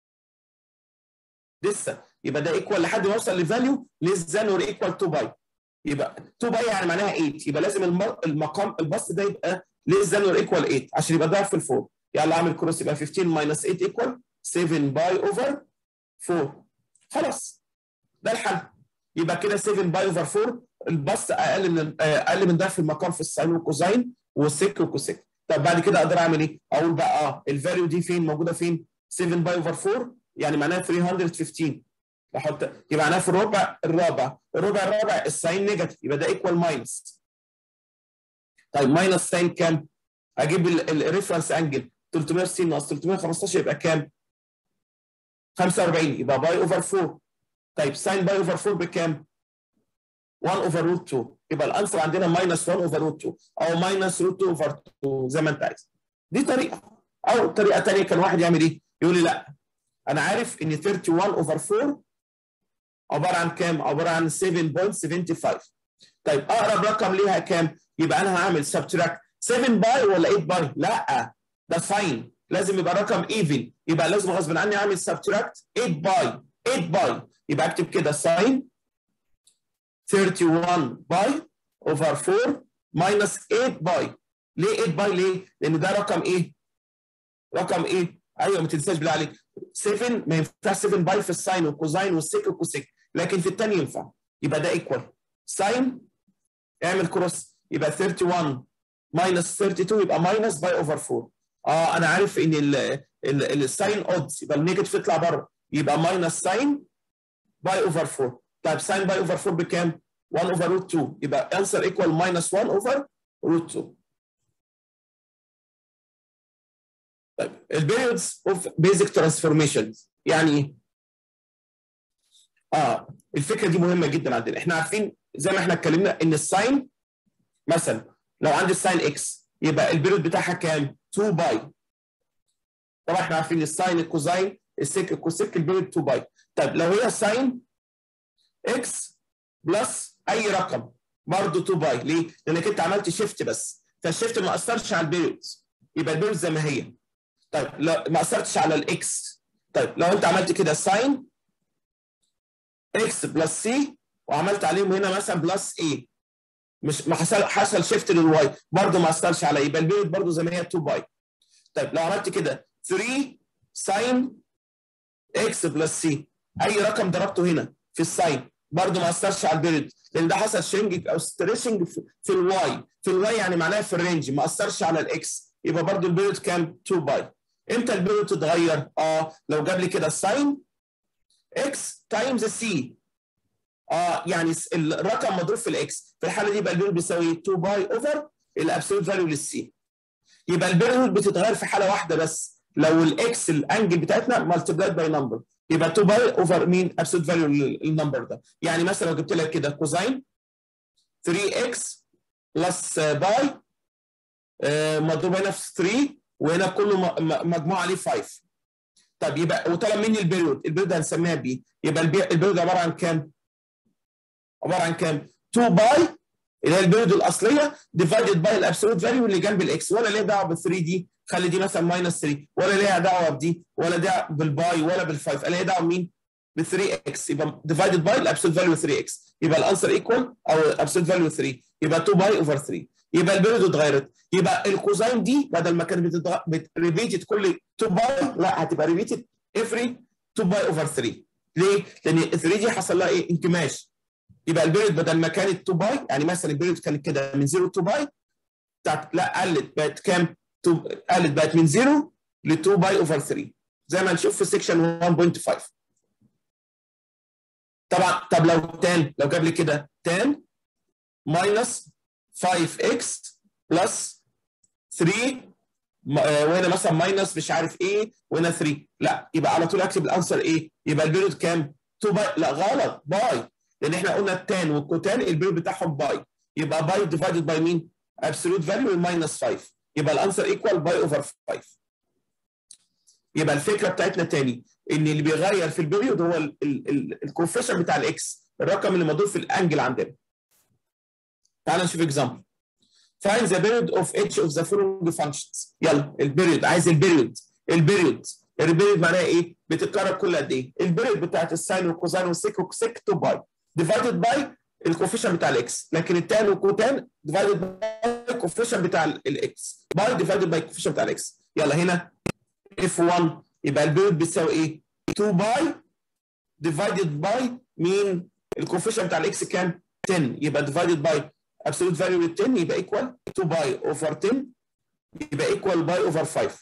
لسه يبقى ده ايكوال لحد ما يوصل لفاليو ليس ذان اور ايكوال 2 باي يبقى 2 باي يعني معناها 8 يبقى لازم المقام البسط ده يبقى ليس ذان اور ايكوال 8 عشان يبقى ضعف الفور يلا اعمل كروس يبقى 15 ماينس 8 ايكوال 7 باي اوفر 4 خلاص ده الحل يبقى كده 7 باي اوفر 4 البسط اقل من اقل من ضعف المقام في الساين والكوزاين والسك والكوسيك طب بعد كده اقدر اعمل ايه؟ اقول بقى اه الفاليو دي فين موجوده فين؟ 7 باي اوفر 4 يعني معناها 315 بحط يبقى معناها في الربع الرابع الربع الرابع الساين نيجاتيف يبقى ده ايكوال ماينس طيب ماينس ساين كام؟ اجيب الريفرنس انجل 360 ناقص 315 يبقى كام؟ 45 يبقى باي اوفر 4 طيب ساين باي اوفر 4 بكام؟ 1 اوفر روت 2 يبقى الانسر عندنا ماينس 1 اوفر روت 2 او ماينس روت 2 اوفر 2 زي ما انت عايز دي طريقه او طريقه ثانيه كان واحد يعمل ايه؟ يقول لي لا انا عارف ان 31 اوفر 4 عباره عن كام؟ عباره عن 7.75 طيب اقرب رقم ليها كام؟ يبقى انا هعمل سبتراكت 7 باي ولا 8 باي؟ لا ده ساين لازم يبقى رقم ايفن يبقى لازم غصب عني اعمل سبتراكت 8 باي 8 باي يبقى اكتب كده ساين 31 باي اوفر 4 ماينس 8 باي ليه 8 باي ليه؟ لان ده رقم ايه؟ رقم ايه؟ ايوه ما تنساش بالله عليك 7 ما ينفعش 7 باي في الساين والكوزاين والسيك والكوسيك لكن في الثاني ينفع يبقى ده ايكوال ساين اعمل كروس يبقى 31 ماينس 32 يبقى ماينس باي اوفر 4 اه انا عارف ان الساين اودز يبقى النيجاتيف يطلع بره يبقى ماينس ساين باي اوفر 4 طيب ساين باي اوفر 4 بكام؟ 1 اوفر روت 2 يبقى انسر ايكوال ماينس 1 اوفر روت 2 طيب البيريودز اوف بيزك ترانسفورميشنز يعني ايه؟ اه الفكره دي مهمه جدا عندنا احنا عارفين زي ما احنا اتكلمنا ان الساين مثلا لو عندي الساين اكس يبقى البيريود بتاعها كام؟ 2 باي طبعا احنا عارفين الساين الكوزاين السيك الكوسيك البيريود 2 باي طيب لو هي ساين اكس بلس اي رقم برضه 2 باي ليه؟ لانك انت عملت شيفت بس فالشيفت ما اثرش على البيريود يبقى البيريود زي ما هي طيب لا ما اثرتش على الاكس طيب لو انت عملت كده ساين اكس بلس سي وعملت عليهم هنا مثلا بلس اي مش ما حصل حصل شيفت للواي برضه ما اثرش على يبقى البيريود برضه زي ما هي 2 باي طيب لو عملت كده 3 ساين اكس بلس سي اي رقم ضربته هنا في الساين برضه ما اثرش على البيريود لان ده حصل شرينج او ستريشنج في الواي في الواي يعني معناها في الرينج ما اثرش على الاكس يبقى برضه البيريود كام 2 باي امتى البيريود تتغير اه لو جاب لي كده الساين اكس تايمز سي اه يعني الرقم مضروب في الاكس في الحاله دي يبقى البيريود بيساوي 2 باي اوفر الابسولوت فاليو للسي يبقى البيريود بتتغير في حاله واحده بس لو الاكس الانجل بتاعتنا مالتيبلايد باي نمبر يبقى 2 باي اوفر مين ابسولوت فاليو النمبر ده يعني مثلا لو جبت لك كده كوزاين 3 اكس بلس باي مضروب هنا في 3 وهنا كله مجموع عليه 5 طب يبقى وطلب مني البيريود البيريود هنسميها بي يبقى البيريود عباره عن كام؟ عباره عن كام؟ 2 باي اللي هي البيريود الاصليه ديفايدد باي الابسولوت فاليو اللي جنب الاكس ولا ليه دعوه بال 3 دي خلي دي مثلا ماينس 3 ولا ليها دعوه بدي ولا دعوه بالباي ولا بال5 ليها دعوه بمين؟ ب 3 اكس يبقى ديفايدد باي الابسولوت فاليو 3 اكس يبقى الانسر ايكوال او الابسولوت فاليو 3 يبقى 2 باي اوفر 3 يبقى البيريود اتغيرت يبقى الكوزاين دي بدل ما كانت ريبيتد كل 2 باي لا هتبقى ريبيتد افري 2 باي اوفر 3 ليه؟ لان 3 دي حصل لها ايه؟ انكماش يبقى البيريود بدل ما كانت 2 باي يعني مثلا البيريود كانت كده من 0 ل 2 باي لا قلت بقت كام؟ قلت بقت من 0 ل 2 باي اوفر 3 زي ما نشوف في سيكشن 1.5 طبعا طب لو تان لو جاب لي كده تان ماينس 5x بلس 3 وهنا مثلا ماينس مش عارف ايه وهنا 3 لا يبقى على طول اكتب الانسر ايه يبقى البيريود كام 2 باي لا غلط باي لان احنا قلنا التان والكوتان البيريود بتاعهم باي يبقى باي ديفايدد باي مين ابسولوت فاليو ماينس 5 يبقى الانسر ايكوال باي اوفر 5 يبقى الفكره بتاعتنا تاني ان اللي بيغير في البيريود هو الكوفيشن بتاع الاكس الرقم اللي موجود في الانجل عندنا تعال نشوف اكزامبل find the period of each of the following functions يلا البيريود عايز البيريود البيريود البيريود معناها ايه؟ بتتكرر كل قد ايه؟ البيريود بتاعت الساين والكوزاين والسيك والسيك تو باي ديفايدد باي الكوفيشن بتاع الاكس لكن التان والكوتان ديفايدد باي الكوفيشن بتاع الاكس باي ديفايدد باي الكوفيشن بتاع الاكس يلا هنا اف 1 يبقى البيريود بتساوي ايه؟ 2 باي ديفايدد باي مين؟ الكوفيشن بتاع الاكس كام؟ 10 يبقى ديفايدد باي absolute value لل 10 يبقى equal 2 باي over 10 يبقى equal باي over 5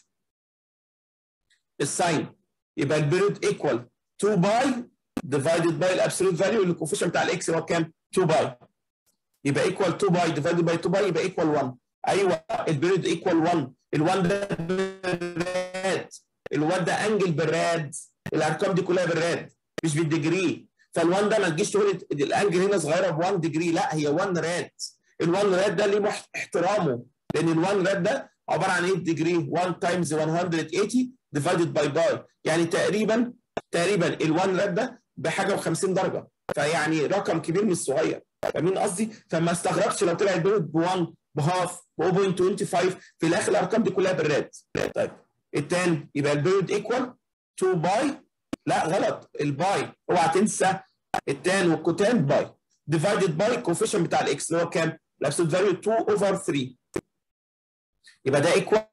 الساين يبقى البيريود equal 2 باي divided by الابسولوت فاليو اللي الكوفيشن بتاع الاكس هو كام؟ 2 باي يبقى equal 2 باي divided by 2 باي يبقى equal 1 ايوه البيريود equal 1 ال1 ده بالراد ال1 ده انجل بالراد الارقام دي كلها بالراد مش بالديجري فال1 ده ما تجيش تقول الانجل هنا صغيره ب 1 ديجري لا هي 1 راد ال1 راد ده ليه احترامه لان ال1 راد ده عباره عن 8 ديجري 1 تايمز 180 ديفايدد باي باي يعني تقريبا تقريبا ال1 راد ده بحاجه و50 درجه فيعني رقم كبير مش صغير فاهمين قصدي؟ فما استغربش لو طلع البيريود ب 1 بهاف ب 0.25 في الاخر الارقام دي كلها بالراد طيب التاني يبقى البيريود ايكوال 2 باي لا غلط الباي اوعى تنسى التان والكوتان باي ديفايدد باي الكوفيشن بتاع الاكس اللي هو كام؟ الابسولوت فاليو 2 اوفر 3 يبقى ده ايكوال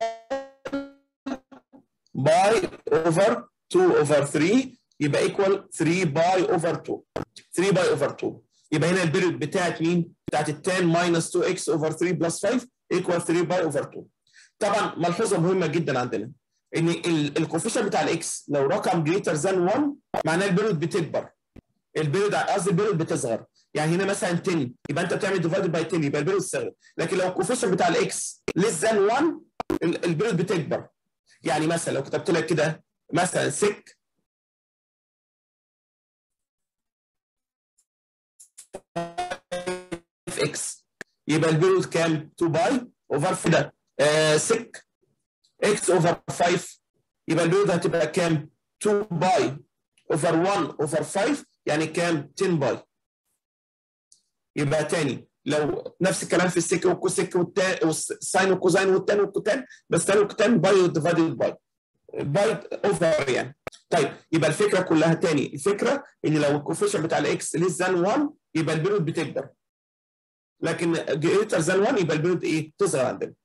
باي اوفر 2 اوفر 3 يبقى ايكوال 3 باي اوفر 2 3 باي اوفر 2 يبقى هنا البيريود بتاعت مين؟ بتاعت ال 10 ماينس 2 اكس اوفر 3 بلس 5 ايكوال 3 باي اوفر 2 طبعا ملحوظه مهمه جدا عندنا ان الكوفيشن بتاع الاكس لو رقم جريتر ذان 1 معناه البيريود بتكبر البيريود قصدي البيريود بتصغر يعني هنا مثلا 10 يبقى انت بتعمل ديفايد باي 10 يبقى البيريود صغر لكن لو الكوفيشن بتاع الاكس ليس ذان 1 البيريود بتكبر يعني مثلا لو كتبت لك كده مثلا سك في اكس يبقى البيريود كام 2 باي اوفر ده آه سك اكس اوفر 5 يبقى البيريود هتبقى كام 2 باي اوفر 1 اوفر 5 يعني كام 10 باي يبقى تاني لو نفس الكلام في السك والكوسك والساين والكوزاين والتان والكوتان بس تان والكوتان باي ديفايدد باي باي اوفر يعني طيب يبقى الفكره كلها تاني الفكره ان لو الكوفيشن بتاع الاكس ليس ذان 1 يبقى البيريود بتكبر لكن جريتر ذان 1 يبقى البيريود ايه؟ تصغر عندنا